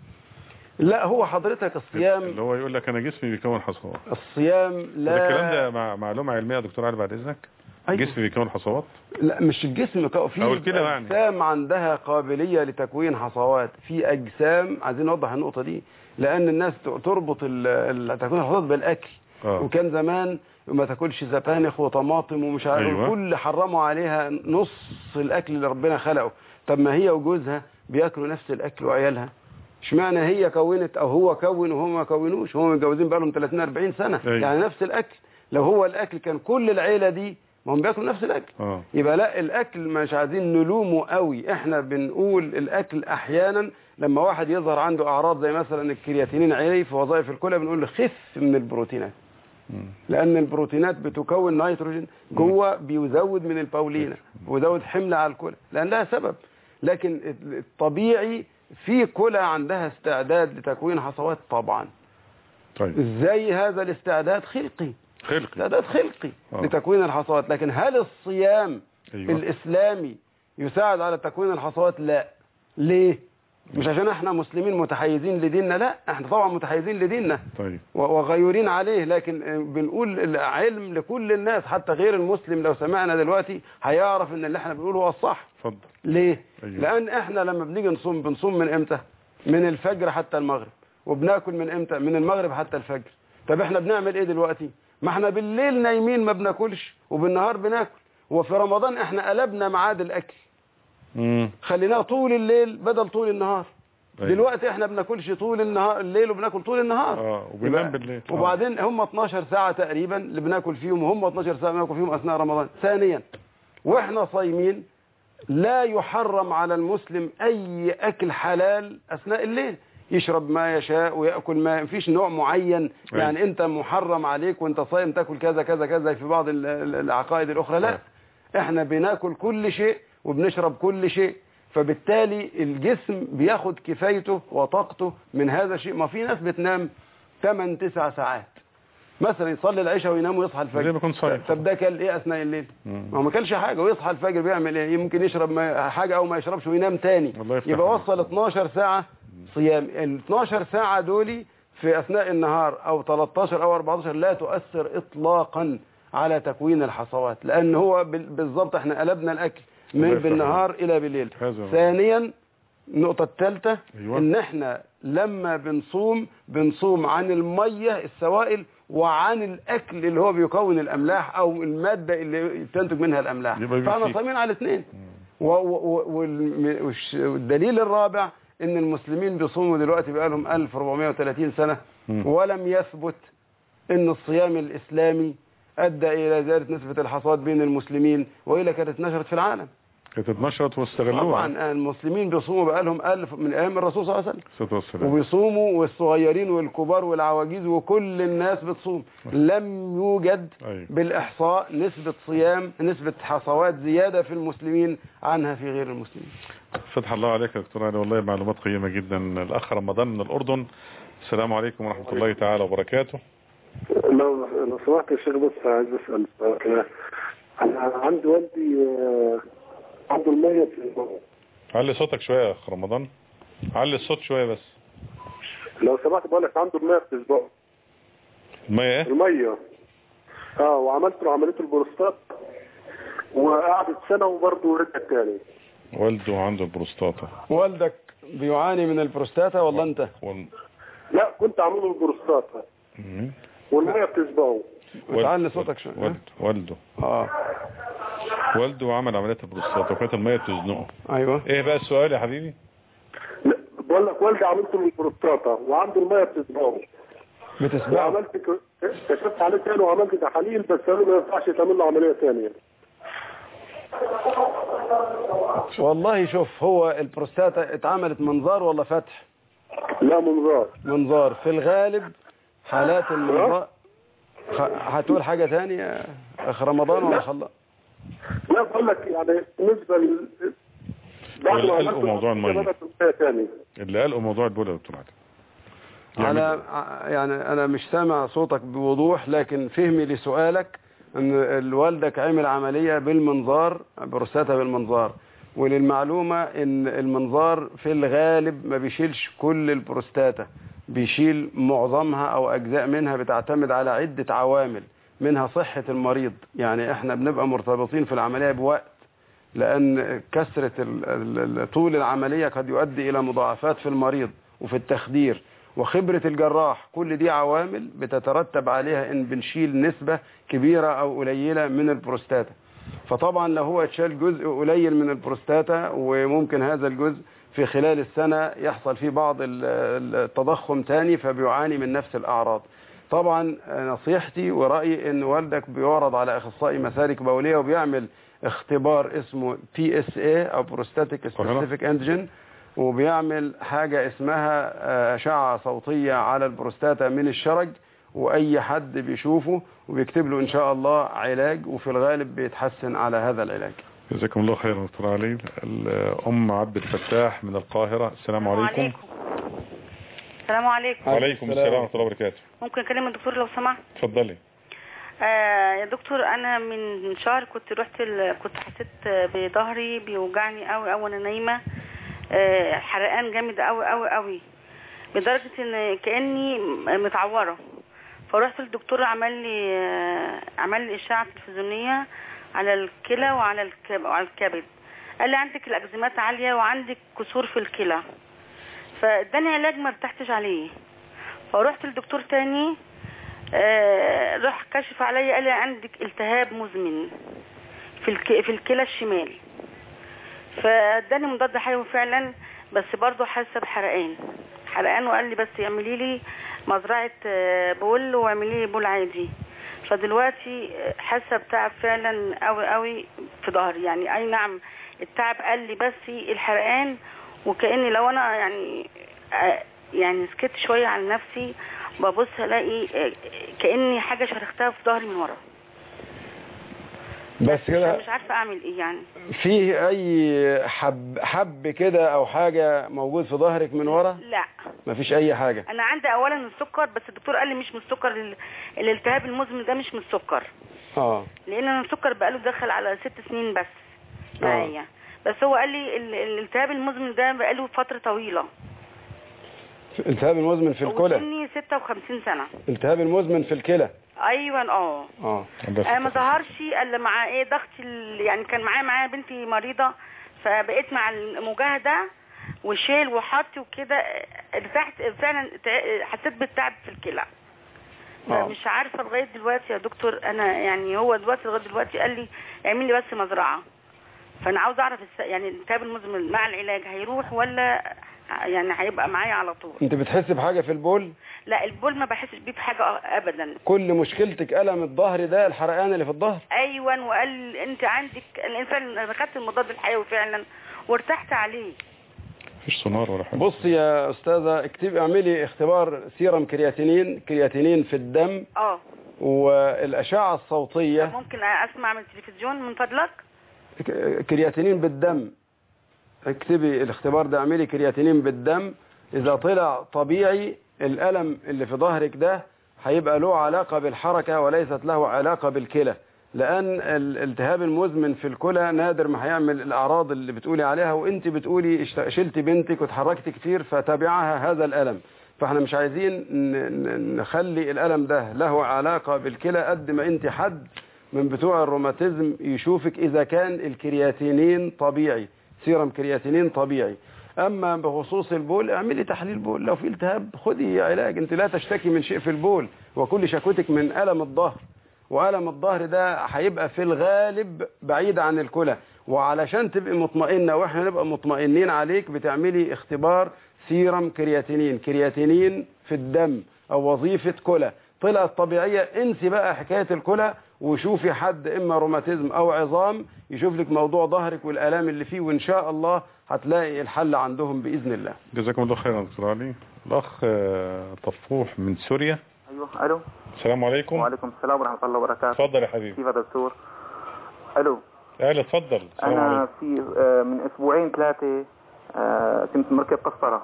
لا هو حضرتك الصيام اللي هو يقول لك انا جسمي بيكون حصوات الصيام ده لا الكلام ده مع معلومة علمية يا دكتور علي بعد اذنك أيوة. جسمي بيكون حصوات لا مش الجسم كو- أو في الكلى يعني. اجسام عندها قابليه لتكوين حصوات في اجسام عايزين نوضح النقطه دي لان الناس ت- تربط ال- ال- تكوين الحصوات بالاكل اه وكان زمان ما تاكلش زبانخ وطماطم ومش عارف أيوة. كل حرموا عليها نص الاكل اللي ربنا خلقه طب ما هي وجوزها بياكلوا نفس الاكل وعيالها اشمعنى هي كونت او هو كون وهم ما كونوش هم متجوزين بقالهم 30 40 سنه أيوة. يعني نفس الاكل لو هو الاكل كان كل العيله دي ما هم بياكلوا نفس الاكل اه يبقى لا الاكل مش عايزين نلومه قوي احنا بنقول الاكل احيانا لما واحد يظهر عنده اعراض زي مثلا الكرياتينين عالي في وظائف الكلى بنقول له خف من البروتينات مم. لان البروتينات بتكون نيتروجين جوه بيزود من البولينة ويزود حمل على الكلى لان لها سبب لكن الطبيعي في كلى عندها استعداد لتكوين حصوات طبعا طيب ازاي هذا الاستعداد خلقي خلقي استعداد خلقي آه. لتكوين الحصوات لكن هل الصيام ايوه الإسلامي يساعد على تكوين الحصوات لا ليه مش عشان احنا مسلمين متحيزين لديننا لا احنا طبعا متحيزين لديننا طيب و- وغيورين عليه لكن آه، بنقول العلم لكل الناس حتى غير المسلم لو سمعنا دلوقتي هيعرف ان اللي احنا بنقوله هو الصح اتفضل ليه أيوة. لان احنا لما بنيجي نصوم بنصوم من امتى من الفجر حتى المغرب وبناكل من امتى من المغرب حتى الفجر طب احنا بنعمل ايه دلوقتي ما احنا بالليل نايمين ما بناكلش وبالنهار بناكل وفي رمضان احنا قلبنا ميعاد الاكل امم خليناه طول الليل بدل طول النهار أيوة. دلوقتي احنا بناكلش طول النهار الليل وبناكل طول النهار اه وبننام يبقى- بالليل آه. وبعدين هم 12 ساعة تقريبا اللي بناكل فيهم وهم 12 ساعة بناكل فيهم أثناء رمضان ثانيا واحنا صايمين لا يحرم على المسلم أي أكل حلال أثناء الليل يشرب ما يشاء ويأكل ما فيش نوع معين أيوة. يعني أنت محرم عليك وأنت صايم تاكل كذا كذا كذا في بعض ال- ال- العقائد الأخرى لا احنا بناكل كل شيء وبنشرب كل شيء فبالتالي الجسم بياخد كفايته وطاقته من هذا الشيء ما في ناس بتنام 8 9 ساعات مثلا يصلي العشاء وينام ويصحى الفجر زي ما يكون صايم. طب ده كان ايه اثناء الليل مم. ما هو ما كلش حاجه ويصحى الفجر بيعمل ايه ممكن يشرب ما حاجه او ما يشربش وينام تاني الله يفتح يبقى عليك. وصل 12 ساعه صيام ال 12 ساعه دولي في اثناء النهار او 13 او 14 لا تؤثر اطلاقا على تكوين الحصوات لان هو بال- بالظبط احنا قلبنا الاكل الله من يفتح بالنهار الى بالليل هذا هو. ثانيا النقطة الثالثة أيوة. ان احنا لما بنصوم بنصوم عن المية السوائل وعن الاكل اللي هو بيكون الاملاح او المادة اللي تنتج منها الاملاح يبقى فاحنا بيفيد. صايمين على الاثنين و- و- والم- والش- والدليل الرابع ان المسلمين بيصوموا دلوقتي بقالهم 1430 سنة مم. ولم يثبت ان الصيام الاسلامي ادى الى زيادة نسبة الحصاد بين المسلمين والا كانت نشرت في العالم كانت اتنشرت واستغلوها طبعا المسلمين بيصوموا بقالهم ألف من ايام الرسول صلى الله عليه وسلم الصلاة والسلام وبيصوموا والصغيرين والكبار والعواجيز وكل الناس بتصوم لم يوجد أيوة. بالإحصاء نسبة صيام نسبة حصوات زيادة في المسلمين عنها في غير المسلمين فتح الله عليك يا دكتور علي والله معلومات قيمة جدا الأخ رمضان من الأردن السلام عليكم ورحمة الله تعالى وبركاته لو لو سمحت يا شيخ بس عايز اسال سؤال كده انا عندي والدي آه، عنده الميه في البول. علي صوتك شوية يا أخ رمضان علي الصوت شوية بس لو سمحت بقول لك عنده الميه في البول. المية ايه الميه اه وعملت له عمليه البروستات وقعدت سنه وبرضه رجعت تاني والده عنده البروستاتا والدك بيعاني من البروستاتا ولا انت وال... لا كنت عامل له البروستات مم. والميه بتسبقه وتعلي صوتك شوية والد... والده اه والده عمل عملية البروستاتا وكانت المية بتزنقه ايوه ايه بقى السؤال يا حبيبي لا، بقول لك والدي عملت له البروستاتا وعنده الميه بتسبقه بتسبقه وعملت ك- كشفت عليه تاني وعملت تحاليل بس قالوا ما ينفعش تعمل له عمليه ثانيه والله شوف هو البروستاتا اتعملت منظار ولا فتح لا منظار منظار في الغالب حالات المنظار خ- هتقول حاجة تانية يا اخ رمضان ولا خلاص لا بقول لك يعني بالنسبه ل بعد ما والقلق عملت موضوع المية. بدأت المية تاني اللي قال موضوع البول يا دكتور علي على يعني انا مش سامع صوتك بوضوح لكن فهمي لسؤالك ان والدك عمل عملية بالمنظار بروستاتا بالمنظار وللمعلومة ان المنظار في الغالب ما بيشيلش كل البروستاتا بيشيل معظمها او اجزاء منها بتعتمد على عدة عوامل منها صحة المريض يعني احنا بنبقى مرتبطين في العملية بوقت لأن كثرة ال- ال- ال- طول العملية قد يؤدي إلى مضاعفات في المريض وفي التخدير وخبرة الجراح كل دي عوامل بتترتب عليها إن بنشيل نسبة كبيرة أو قليلة من البروستاتا فطبعا لو هو اتشال جزء قليل من البروستاتا وممكن هذا الجزء في خلال السنة يحصل فيه بعض ال- ال- التضخم تاني فبيعاني من نفس الأعراض طبعا نصيحتي ورأيي ان والدك بيعرض على اخصائي مسالك بولية وبيعمل اختبار اسمه بي اس اي او بروستاتيك سبيسيفيك انتيجين وبيعمل حاجة اسمها آه، أشعة صوتية على البروستاتا من الشرج وأي حد بيشوفه وبيكتب له إن شاء الله علاج وفي الغالب بيتحسن على هذا العلاج جزاكم الله خيرا دكتور علي الأم عبد الفتاح من القاهرة السلام عليكم السلام عليكم وعليكم السلام ورحمة الله وبركاته ممكن اكلم الدكتور لو سمحت اتفضلي آه يا دكتور انا من شهر كنت رحت ال... كنت حسيت بظهري بيوجعني قوي قوي وانا نايمه آه حرقان جامد قوي قوي قوي لدرجه ان كاني متعوره فرحت للدكتور عمل لي آه عمل لي اشعه تلفزيونيه على الكلى وعلى الكب... وعلى الكبد قال لي عندك الاكزيمات عاليه وعندك كسور في الكلى فاداني علاج ما ارتحتش عليه فرحت لدكتور تاني آه راح كشف عليا قال لي عندك التهاب مزمن في الك... في الكلى الشمال فاداني مضاد حيوي فعلا بس برضه حاسه بحرقان حرقان وقال لي بس اعملي لي مزرعه آه، بول واعملي لي بول عادي فدلوقتي آه، حاسه بتعب فعلا قوي قوي في ظهري يعني اي نعم التعب قال لي بس الحرقان وكاني لو انا يعني آه، يعني سكت شويه عن نفسي ببص الاقي آه، كاني حاجه شرختها في ظهري من ورا بس كده مش عارفه اعمل ايه يعني فيه أي حب حب كده أو حاجة موجود في ظهرك من ورا لا مفيش أي حاجة انا عندي اولا السكر بس الدكتور قال لي مش من السكر ال- الالتهاب المزمن ده مش من السكر اه لان انا السكر بقاله دخل على ست سنين بس معايا بس هو قال لي ال- الالتهاب المزمن ده بقاله فتره طويله التهاب المزمن في الكلى وسني 56 سنه التهاب المزمن في الكلى ايوه اه اه انا ما ظهرش الا مع ايه ضغط ال- يعني كان معايا معايا بنتي مريضه فبقيت مع المجاهده وشيل وحط وكده ارتحت فعلا تع- حسيت بالتعب في الكلى آه. فمش عارفه لغايه دلوقتي يا دكتور انا يعني هو دلوقتي لغايه دلوقتي قال لي اعمل لي بس مزرعه فانا عاوز اعرف الس- يعني الالتهاب المزمن مع العلاج هيروح ولا يعني هيبقى معايا على طول انت بتحس بحاجة في البول لا البول ما بحسش بيه بحاجه ابدا كل مشكلتك ألم الظهر ده الحرقان اللي في الظهر ايوه وقال انت عندك الانسان انا خدت المضاد الحيوي فعلا وارتحت عليه مفيش سونار ولا حاجة بص يا أستاذة اكتبي اعملي اختبار سيرم كرياتينين كرياتينين في الدم اه والأشعة الصوتية ممكن اسمع من التلفزيون من فضلك ك- كرياتينين بالدم اكتبي الاختبار ده اعملي كرياتينين بالدم اذا طلع طبيعي الالم اللي في ظهرك ده هيبقى له علاقة بالحركة وليست له علاقة بالكلى لان الالتهاب المزمن في الكلى نادر ما هيعمل الاعراض اللي بتقولي عليها وانت بتقولي اشت- شلتي بنتك وتحركتي كتير فتابعها هذا الالم فاحنا مش عايزين ن- ن- نخلي الالم ده له علاقة بالكلى قد ما انت حد من بتوع الروماتيزم يشوفك اذا كان الكرياتينين طبيعي سيرم كرياتينين طبيعي اما بخصوص البول اعملي تحليل بول لو في التهاب خدي علاج انت لا تشتكي من شيء في البول وكل شكوتك من الم الظهر والم الظهر ده هيبقى في الغالب بعيد عن الكلى وعلشان تبقي مطمئنه واحنا نبقى مطمئنين عليك بتعملي اختبار سيرم كرياتينين كرياتينين في الدم او وظيفه كلى طلعت طبيعيه انسي بقى حكايه الكلى وشوفي حد اما روماتيزم او عظام يشوف لك موضوع ظهرك والالام اللي فيه وان شاء الله هتلاقي الحل عندهم باذن الله جزاكم الله خيرا دكتور علي الأخ آه، طفوح من سوريا ايوه الو السلام عليكم وعليكم السلام ورحمه الله وبركاته اتفضل يا حبيبي كيف يا دكتور الو اهلا اتفضل السلام انا عليكم في آه، من اسبوعين ثلاثه آه، كنت مركب قسطره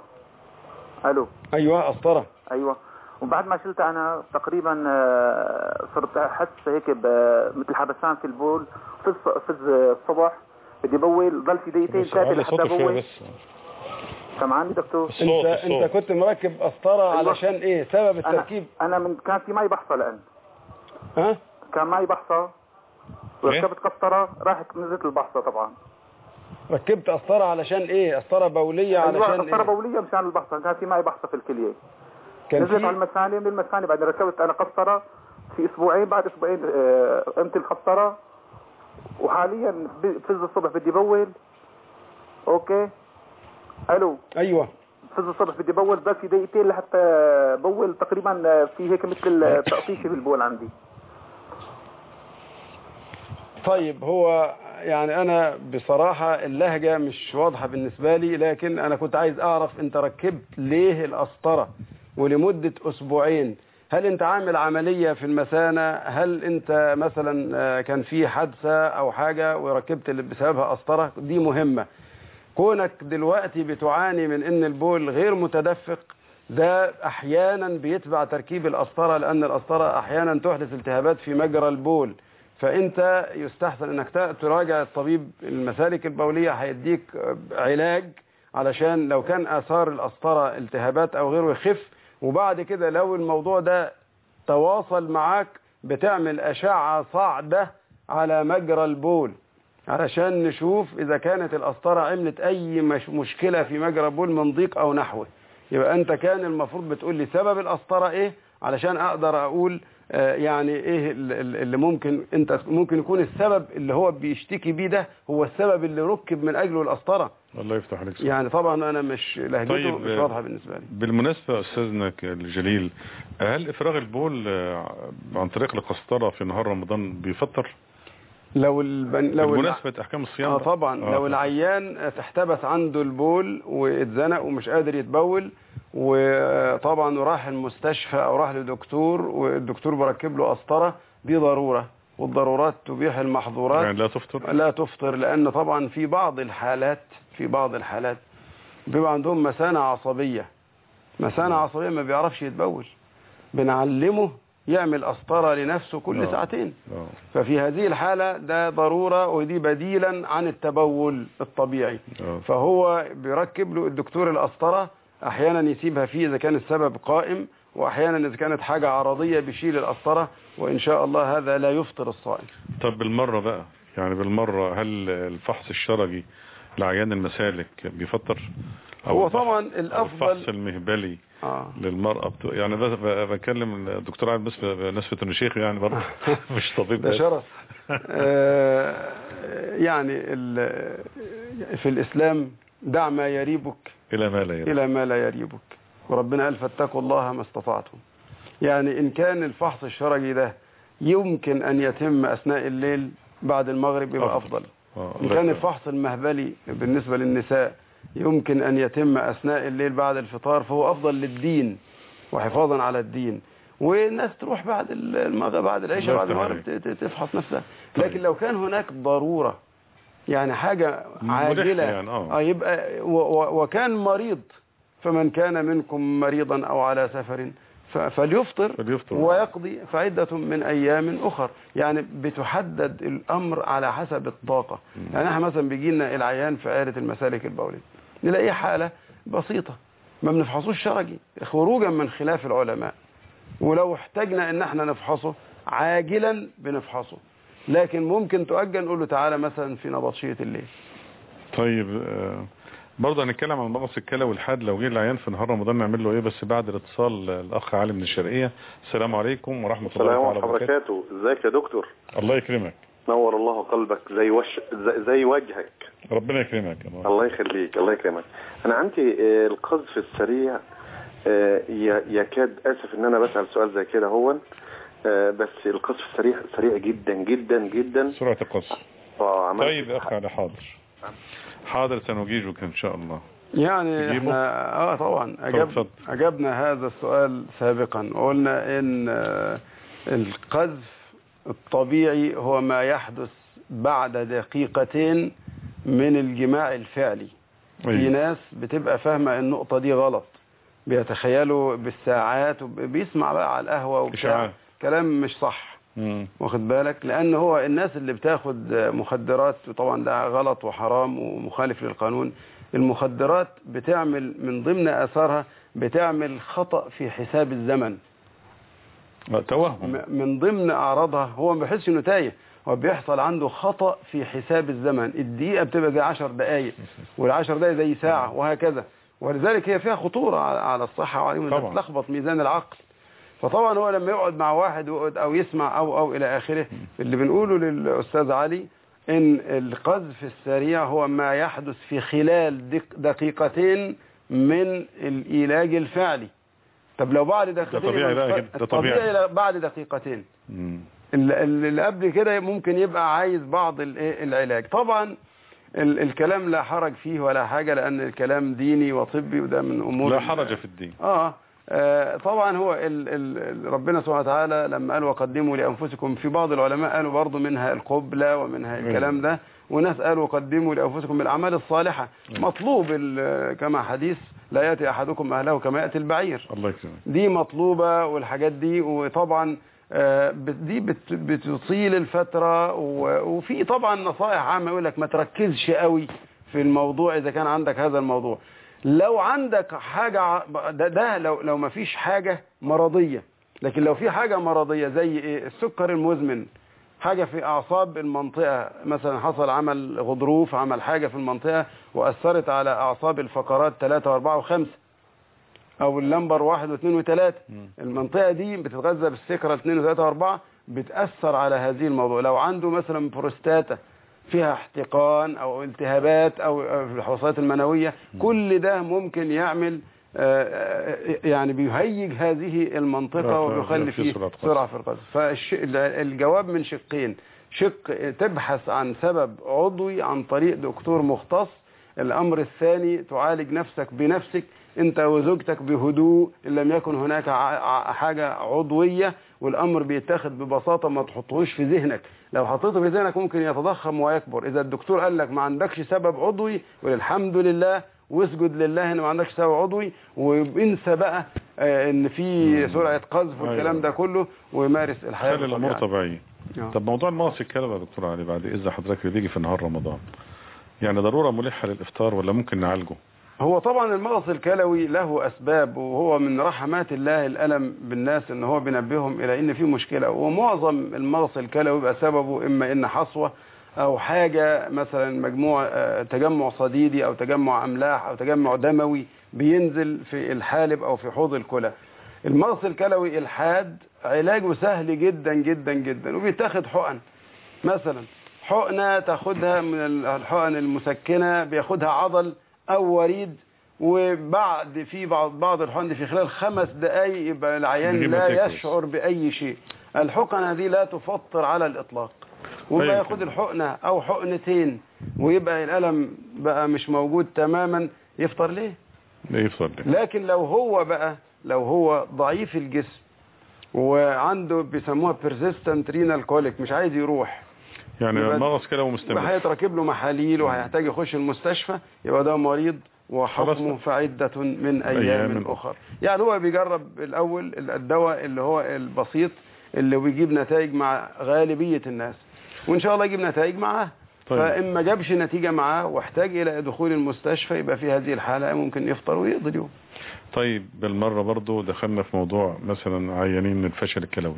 الو ايوه قسطره ايوه وبعد ما شلتها انا تقريبا آه، صرت احس هيك ب- مثل حبسان في البول فز فز الصبح بدي بول ضل في دقيقتين بس ثلاثه علي لحتى صوتك شوية بول بس سامعني دكتور انت انت كنت مركب قسطره أيوة. علشان ايه سبب انا التركيب انا من كان في معي بحصه لان ها كان معي بحصه وركبت قسطره راحت نزلت البحصه طبعا ركبت قسطره علشان ايه قسطره بوليه علشان ايوه قسطره ايه بوليه مشان البحصه كان في معي بحصه في الكليه كان نزلت في- على المثانه من المثانه بعدين ركبت انا قسطره في اسبوعين بعد اسبوعين آه، قمت القسطره وحاليا ب- فز الصبح بدي بول اوكي الو ايوه فز الصبح بدي بول بس في دقيقتين لحتى بول تقريبا آه، في هيك مثل تقطيشه في البول عندي طيب هو يعني انا بصراحة اللهجة مش واضحة بالنسبة لي لكن انا كنت عايز اعرف انت ركبت ليه القسطرة ولمدة اسبوعين هل انت عامل عملية في المثانة هل انت مثلا آه، كان في حادثة او حاجة وركبت اللي بسببها قسطرة دي مهمة كونك دلوقتي بتعاني من ان البول غير متدفق ده احيانا بيتبع تركيب القسطرة لان القسطرة احيانا تحدث التهابات في مجرى البول فانت يستحسن انك ت- تراجع الطبيب المسالك البولية هيديك علاج علشان لو كان اثار القسطرة التهابات او غيره يخف وبعد كده لو الموضوع ده تواصل معاك بتعمل اشعة صاعدة على مجرى البول علشان نشوف اذا كانت القسطرة عملت اي مش مشكلة في مجرى البول من ضيق او نحوه يبقى انت كان المفروض بتقول لي سبب القسطرة ايه علشان اقدر اقول آه، يعني ايه ال- ال- اللي ممكن انت ممكن يكون السبب اللي هو بيشتكي بيه ده هو السبب اللي ركب من اجله القسطرة الله يفتح عليك يعني طبعا انا مش لهجته طيب مش واضحة بالنسبة لي بالمناسبة أستاذنا الجليل هل إفراغ البول آه، عن طريق القسطرة في نهار رمضان بيفطر؟ لو البن... لو الع- بمناسبة أحكام الصيام اه بقى. طبعا آه. لو العيان تحتبس عنده البول واتزنق ومش قادر يتبول وطبعا وراح المستشفى او راح لدكتور والدكتور بركب له قسطره دي ضروره والضرورات تبيح المحظورات يعني لا تفطر لا تفطر لان طبعا في بعض الحالات في بعض الحالات بيبقى عندهم مثانه عصبيه مثانه عصبيه ما بيعرفش يتبول بنعلمه يعمل قسطره لنفسه كل آه. ساعتين آه. ففي هذه الحالة ده ضرورة ودي بديلا عن التبول الطبيعي آه. فهو بيركب له الدكتور القسطرة أحيانا يسيبها فيه إذا كان السبب قائم وأحيانا إذا كانت حاجة عرضية بيشيل القسطرة وإن شاء الله هذا لا يفطر الصائم طب بالمرة بقى يعني بالمرة هل الفحص الشرجي لعيان المسالك بيفطر؟ أو هو الفحص- طبعا أو الافضل الفحص المهبلي آه. للمرأة بت... يعني بس ب- بكلم الدكتور علي بس بنسبة انه شيخ يعني برضه مش طبيب ده بس. شرف آه، يعني ال- في الإسلام دع ما يريبك الى ما لا يرى إلى ما لا يريبك وربنا قال فاتقوا الله ما استطعتم يعني إن كان الفحص الشرجي ده يمكن أن يتم أثناء الليل بعد المغرب يبقى أفضل. أفضل آه، إن لا كان ت- الفحص المهبلي بالنسبة للنساء يمكن أن يتم أثناء الليل بعد الفطار فهو أفضل للدين وحفاظا على الدين والناس تروح بعد المغرب بعد العشاء الله بعد يفتح المغرب عليك. ت- ت- تفحص نفسها طيب. لكن لو كان هناك ضرورة يعني حاجة ملحة عاجلة يعني، آه. يبقى و- و- وكان مريض فمن كان منكم مريضا أو على سفر ف- فليفطر فليفطر. ويقضي فعدة من أيام أخر يعني بتحدد الأمر على حسب الطاقة يعني احنا مثلا بيجي لنا العيان في عيادة المسالك البولية نلاقيه حالة بسيطة ما بنفحصوش شرجي خروجا من خلاف العلماء ولو احتاجنا ان احنا نفحصه عاجلا بنفحصه لكن ممكن تؤجل نقول له تعالى مثلا في نبطشية الليل طيب آه، برضه هنتكلم عن المغص الكلوي والحاد لو جه العيان في نهار رمضان نعمل له ايه بس بعد الاتصال الاخ علي من الشرقيه السلام عليكم ورحمه الله السلام تعالى ورحمة وبركاته وبركاته ازيك يا دكتور الله يكرمك نور الله قلبك زي وش زي, زي وجهك ربنا يكرمك الله. الله يخليك الله يكرمك انا عندي آه، القذف السريع آه، ي- يكاد اسف ان انا بسأل سؤال زي كده هو آه، بس القذف السريع سريع جدا جدا جدا سرعه القصر اه عملت طيب يا اخ علي حاضر حاضر سنجيبك ان شاء الله يعني تجيبه؟ احنا اه طبعا أجاب اتفضل. اجبنا هذا السؤال سابقا وقلنا ان آه، القذف الطبيعي هو ما يحدث بعد دقيقتين من الجماع الفعلي في أيوة. ناس بتبقى فاهمة النقطة دي غلط بيتخيلوا بالساعات وبيسمع بقى على القهوة وبتاع إشاعات. كلام مش صح مم. واخد بالك لان هو الناس اللي بتاخد مخدرات طبعا ده غلط وحرام ومخالف للقانون المخدرات بتعمل من ضمن اثارها بتعمل خطأ في حساب الزمن آه، توهم م- من ضمن اعراضها هو ما بيحسش انه تايه هو بيحصل عنده خطأ في حساب الزمن الدقيقة بتبقى زي 10 دقائق والعشر دقائق زي ساعة وهكذا ولذلك هي فيها خطورة على- على الصحة وعليهم طبعا. بتلخبط ميزان العقل فطبعا هو لما يقعد مع واحد ويقعد او يسمع او او الى اخره اللي بنقوله للاستاذ علي ان القذف السريع هو ما يحدث في خلال دق- دقيقتين من العلاج الفعلي طب لو بعد دقيقتين طبيعي يبقى بقى الف- كده، ده طبيعي. الطبيعي لا- بعد دقيقتين مم. اللي اللي قبل كده ممكن يبقى عايز بعض الإيه العلاج طبعا ال- الكلام لا حرج فيه ولا حاجة لأن الكلام ديني وطبي وده من أمور لا ال- حرج في الدين آه آه، طبعا هو ال ال ربنا سبحانه وتعالى لما قال وقدموا لأنفسكم في بعض العلماء قالوا برضو منها القبلة ومنها الكلام ده وناس قالوا قدموا لأنفسكم بالأعمال الصالحة مطلوب ال- كما حديث لا يأتي أحدكم أهله كما يأتي البعير الله يكرمك دي مطلوبة والحاجات دي وطبعا آه، بت- دي بت- بتطيل الفترة و- وفي طبعا نصائح عامة يقول لك ما تركزش قوي في الموضوع إذا كان عندك هذا الموضوع لو عندك حاجة ع- ده, ده لو لو ما فيش حاجة مرضية لكن لو في حاجة مرضية زي إيه السكر المزمن حاجة في أعصاب المنطقة مثلا حصل عمل غضروف عمل حاجة في المنطقة وأثرت على أعصاب الفقرات 3 و4 و5 او اللمبر واحد واثنين وثلاثة المنطقة دي بتتغذى بالسكرة اثنين وثلاثة واربعة بتأثر على هذه الموضوع لو عنده مثلا بروستاتا فيها احتقان او التهابات او أو في الحوصلات المنوية كل ده ممكن يعمل آه، آه، يعني بيهيج هذه المنطقة لا، وبيخلي في فيه سرعة قذف. سرعة في القذف فالجواب من شقين شق تبحث عن سبب عضوي عن طريق دكتور مختص الأمر الثاني تعالج نفسك بنفسك أنت وزوجتك بهدوء إن لم يكن هناك ع- ع- حاجة عضوية والأمر بيتاخد ببساطة ما تحطهوش في ذهنك لو حطيته في ذهنك ممكن يتضخم ويكبر إذا الدكتور قال لك ما عندكش سبب عضوي قول الحمد لله واسجد لله ان ما عندكش سبب عضوي وانسى بقى آه، ان في سرعه قذف والكلام ده كله ويمارس الحياه خلي الامور بطبيعتها. طبيعيه آه. طب موضوع المغص الكلوي يا دكتور علي بعد اذا حضرتك اللي بيجي في نهار رمضان يعني ضروره ملحه للافطار ولا ممكن نعالجه هو طبعا المغص الكلوي له اسباب وهو من رحمات الله الالم بالناس ان هو بينبههم الى ان في مشكله ومعظم المغص الكلوي بيبقى سببه اما ان حصوه او حاجه مثلا مجموع آه، تجمع صديدي او تجمع املاح او تجمع دموي بينزل في الحالب او في حوض الكلى المغص الكلوي الحاد علاجه سهل جدا جدا جدا وبيتاخد حقن مثلا حقنه تاخدها من الحقن المسكنه بياخدها عضل او وريد وبعد في بعض بعض الحقن دي في خلال خمس دقائق يبقى العيان بيجيب لا نتيجة يشعر باي شيء الحقنه دي لا تفطر على الاطلاق وما طيب. ياخد الحقنه او حقنتين ويبقى الالم بقى مش موجود تماما يفطر ليه لا يفضل لك. لكن لو هو بقى لو هو ضعيف الجسم وعنده بيسموها persistent renal colic مش عايز يروح يعني يبقى- مغص كده يبقى ومستمر هيتركب له محاليل وهيحتاج يخش المستشفى يبقى ده مريض وحكمه خلاص. فعدة من أيام, أيام أخرى يعني هو بيجرب الأول الدواء اللي هو البسيط اللي بيجيب نتائج مع غالبية الناس وإن شاء الله يجيب نتائج معاه طيب. فإما جابش نتيجة معاه واحتاج إلى دخول المستشفى يبقى في هذه الحالة ممكن يفطر ويقضي اليوم طيب بالمرة برضو دخلنا في موضوع مثلا عيانين من الفشل الكلوي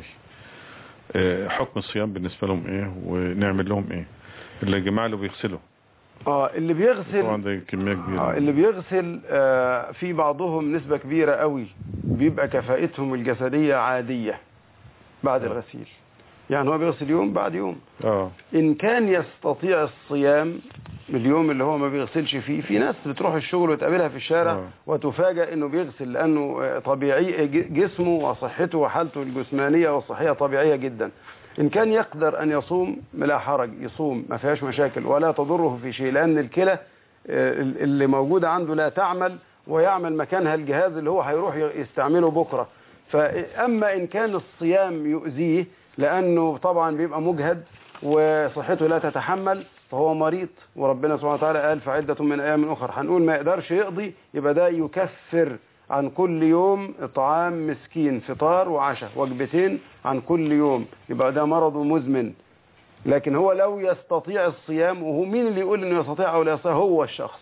آه، حكم الصيام بالنسبة لهم ايه ونعمل لهم ايه اللي جماعة اللي بيغسلوا اه اللي بيغسل طبعا ده كمية آه، كبيرة اللي بيغسل آه، في بعضهم نسبة كبيرة قوي بيبقى كفاءتهم الجسدية عادية بعد الغسيل يعني هو بيغسل يوم بعد يوم اه إن كان يستطيع الصيام اليوم اللي هو ما بيغسلش فيه في ناس بتروح الشغل وتقابلها في الشارع آه. وتفاجأ إنه بيغسل لأنه آه، طبيعي ج- جسمه وصحته وحالته الجسمانية والصحية طبيعية جدا إن كان يقدر أن يصوم لا حرج يصوم ما فيهاش مشاكل ولا تضره في شيء لأن الكلى آه، اللي موجودة عنده لا تعمل ويعمل مكانها الجهاز اللي هو هيروح يستعمله بكرة فأما إن كان الصيام يؤذيه لأنه طبعا بيبقى مجهد وصحته لا تتحمل فهو مريض وربنا سبحانه وتعالى قال فعدة من أيام أخر هنقول ما يقدرش يقضي يبقى ده يكفر عن كل يوم إطعام مسكين فطار وعشاء وجبتين عن كل يوم يبقى ده مرض مزمن لكن هو لو يستطيع الصيام وهو مين اللي يقول انه يستطيع او لا يستطيع هو الشخص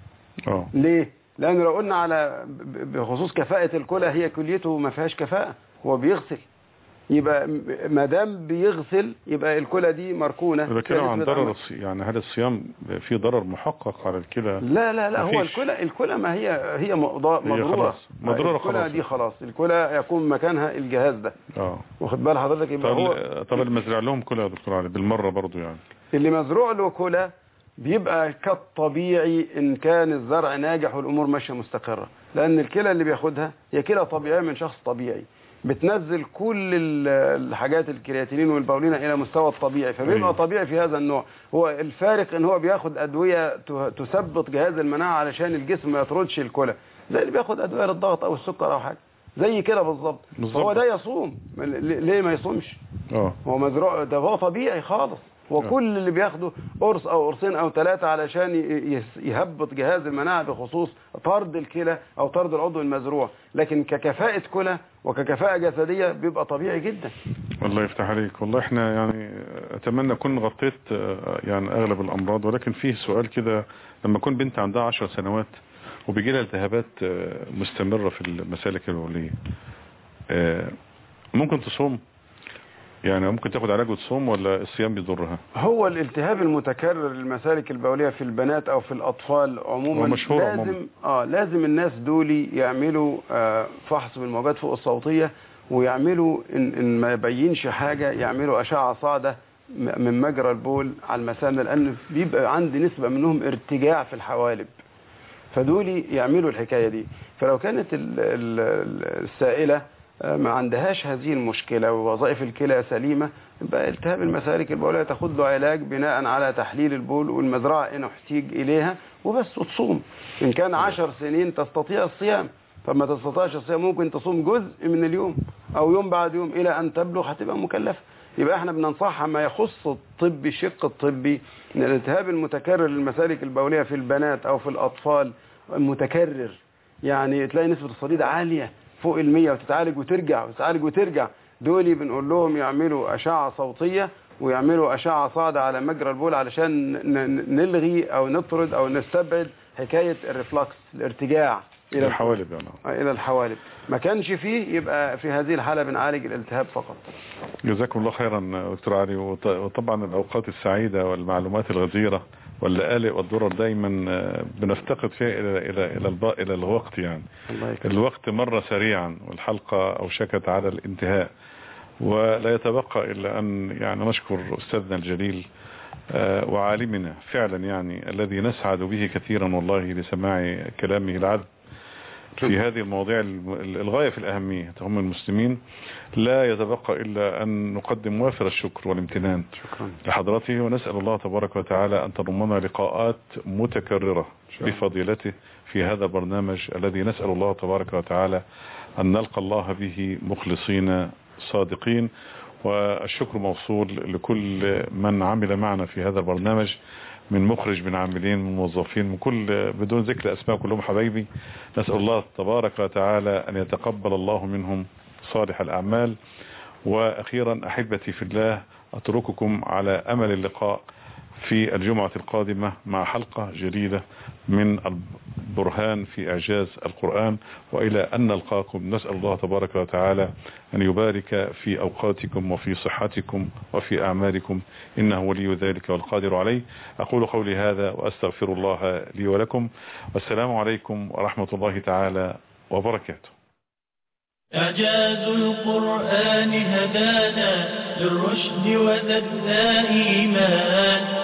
اه ليه لان لو قلنا على ب- بخصوص كفاءة الكلى هي كليته ما فيهاش كفاءة هو بيغسل يبقى م- ما دام بيغسل يبقى الكلى دي مركونة إذا كده فيها عن نسبة ضرر أمل. الص- يعني هل الصيام فيه ضرر محقق على الكلى لا لا لا هو مفيش. الكلى الكلى ما هي هي مضا- مضروره خلاص. مضرورة الكلى خلاص. دي خلاص الكلى يكون مكانها الجهاز ده اه واخد بال حضرتك يبقى هو طب طب المزرع لهم كلى يا دكتور علي بالمرة برضو يعني اللي مزروع له كلى بيبقى كالطبيعي ان كان الزرع ناجح والامور ماشيه مستقره لان الكلى اللي بياخدها هي كلى طبيعيه من شخص طبيعي بتنزل كل ال- الحاجات الكرياتينين والبولين الى مستوى الطبيعي فبيبقى أيوة. طبيعي في هذا النوع هو الفارق ان هو بياخد ادويه ت- تثبط جهاز المناعه علشان الجسم ما يطردش الكلى زي اللي بياخد ادويه للضغط او السكر او حاجه زي كده بالظبط بالظبط. هو ده يصوم ل- ليه ما يصومش اه هو مزروع ده هو طبيعي خالص هو كل اللي بياخده قرص او قرصين او ثلاثة علشان ي- يس- يهبط جهاز المناعة بخصوص طرد الكلى او طرد العضو المزروع لكن ككفاءة كلى وككفاءة جسدية بيبقى طبيعي جدا الله يفتح عليك والله احنا يعني اتمنى اكون غطيت آه، يعني اغلب الامراض ولكن فيه سؤال كده لما يكون بنت عندها عشر سنوات وبيجي لها التهابات آه، مستمرة في المسالك البولية آه، ممكن تصوم يعني ممكن تاخد علاج وتصوم ولا الصيام بيضرها هو الالتهاب المتكرر للمسالك البولية في البنات او في الاطفال عموما هو مشهور لازم عموما. اه لازم الناس دول يعملوا آه فحص بالموجات فوق الصوتية ويعملوا ان, إن ما يبينش حاجة يعملوا اشعة صاعدة م- من مجرى البول على المثانة لان بيبقى عندي نسبة منهم ارتجاع في الحوالب فدول يعملوا الحكاية دي فلو كانت ال- ال- السائلة آه، ما عندهاش هذه المشكلة ووظائف الكلى سليمة يبقى التهاب المسالك البولية تاخد له علاج بناء على تحليل البول والمزرعة إن احتيج إليها وبس وتصوم إن كان عشر سنين تستطيع الصيام فما تستطيعش الصيام ممكن تصوم جزء من اليوم أو يوم بعد يوم إلى أن تبلغ هتبقى مكلفة يبقى احنا بننصحها ما يخص الطب الشق الطبي ان الالتهاب المتكرر للمسالك البولية في البنات او في الاطفال متكرر يعني تلاقي نسبة الصديد عالية فوق المية وتتعالج وترجع وتتعالج وترجع دول بنقول لهم يعملوا أشعة صوتية ويعملوا أشعة صاعدة على مجرى البول علشان ن- ن- نلغي أو نطرد أو نستبعد حكاية الريفلكس الارتجاع إلى الحوالب يعني آه، إلى الحوالب ما كانش فيه يبقى في هذه الحالة بنعالج الالتهاب فقط جزاكم الله خيرا دكتور علي وط- وطبعا الأوقات السعيدة والمعلومات الغزيرة واللآلئ والدرر دايما آه، بنفتقد فيها إلى إلى إلى الب- إلى الوقت يعني الله يكرمك الوقت مر سريعا والحلقة أوشكت على الانتهاء ولا يتبقى إلا أن يعني نشكر أستاذنا الجليل آه، وعالمنا فعلا يعني الذي نسعد به كثيرا والله لسماع كلامه العذب في هذه المواضيع الم- الغاية في الأهمية تهم المسلمين لا يتبقى إلا أن نقدم وافر الشكر والامتنان شكرا لحضرته ونسأل الله تبارك وتعالى أن تضمنا لقاءات متكررة بفضيلته في هذا البرنامج الذي نسأل الله تبارك وتعالى أن نلقى الله به مخلصين صادقين والشكر موصول لكل من عمل معنا في هذا البرنامج من مخرج من عاملين من موظفين من كل بدون ذكر أسماء كلهم حبايبي نسأل الله تبارك وتعالى أن يتقبل الله منهم صالح الأعمال وأخيرا أحبتي في الله أترككم على أمل اللقاء في الجمعة القادمة مع حلقة جديدة من البرهان في إعجاز القرآن وإلى أن نلقاكم نسأل الله تبارك وتعالى أن يبارك في أوقاتكم وفي صحتكم وفي أعمالكم إنه ولي ذلك والقادر عليه أقول قولي هذا وأستغفر الله لي ولكم والسلام عليكم ورحمة الله تعالى وبركاته إعجاز القرآن هدانا للرشد وزدنا إيمان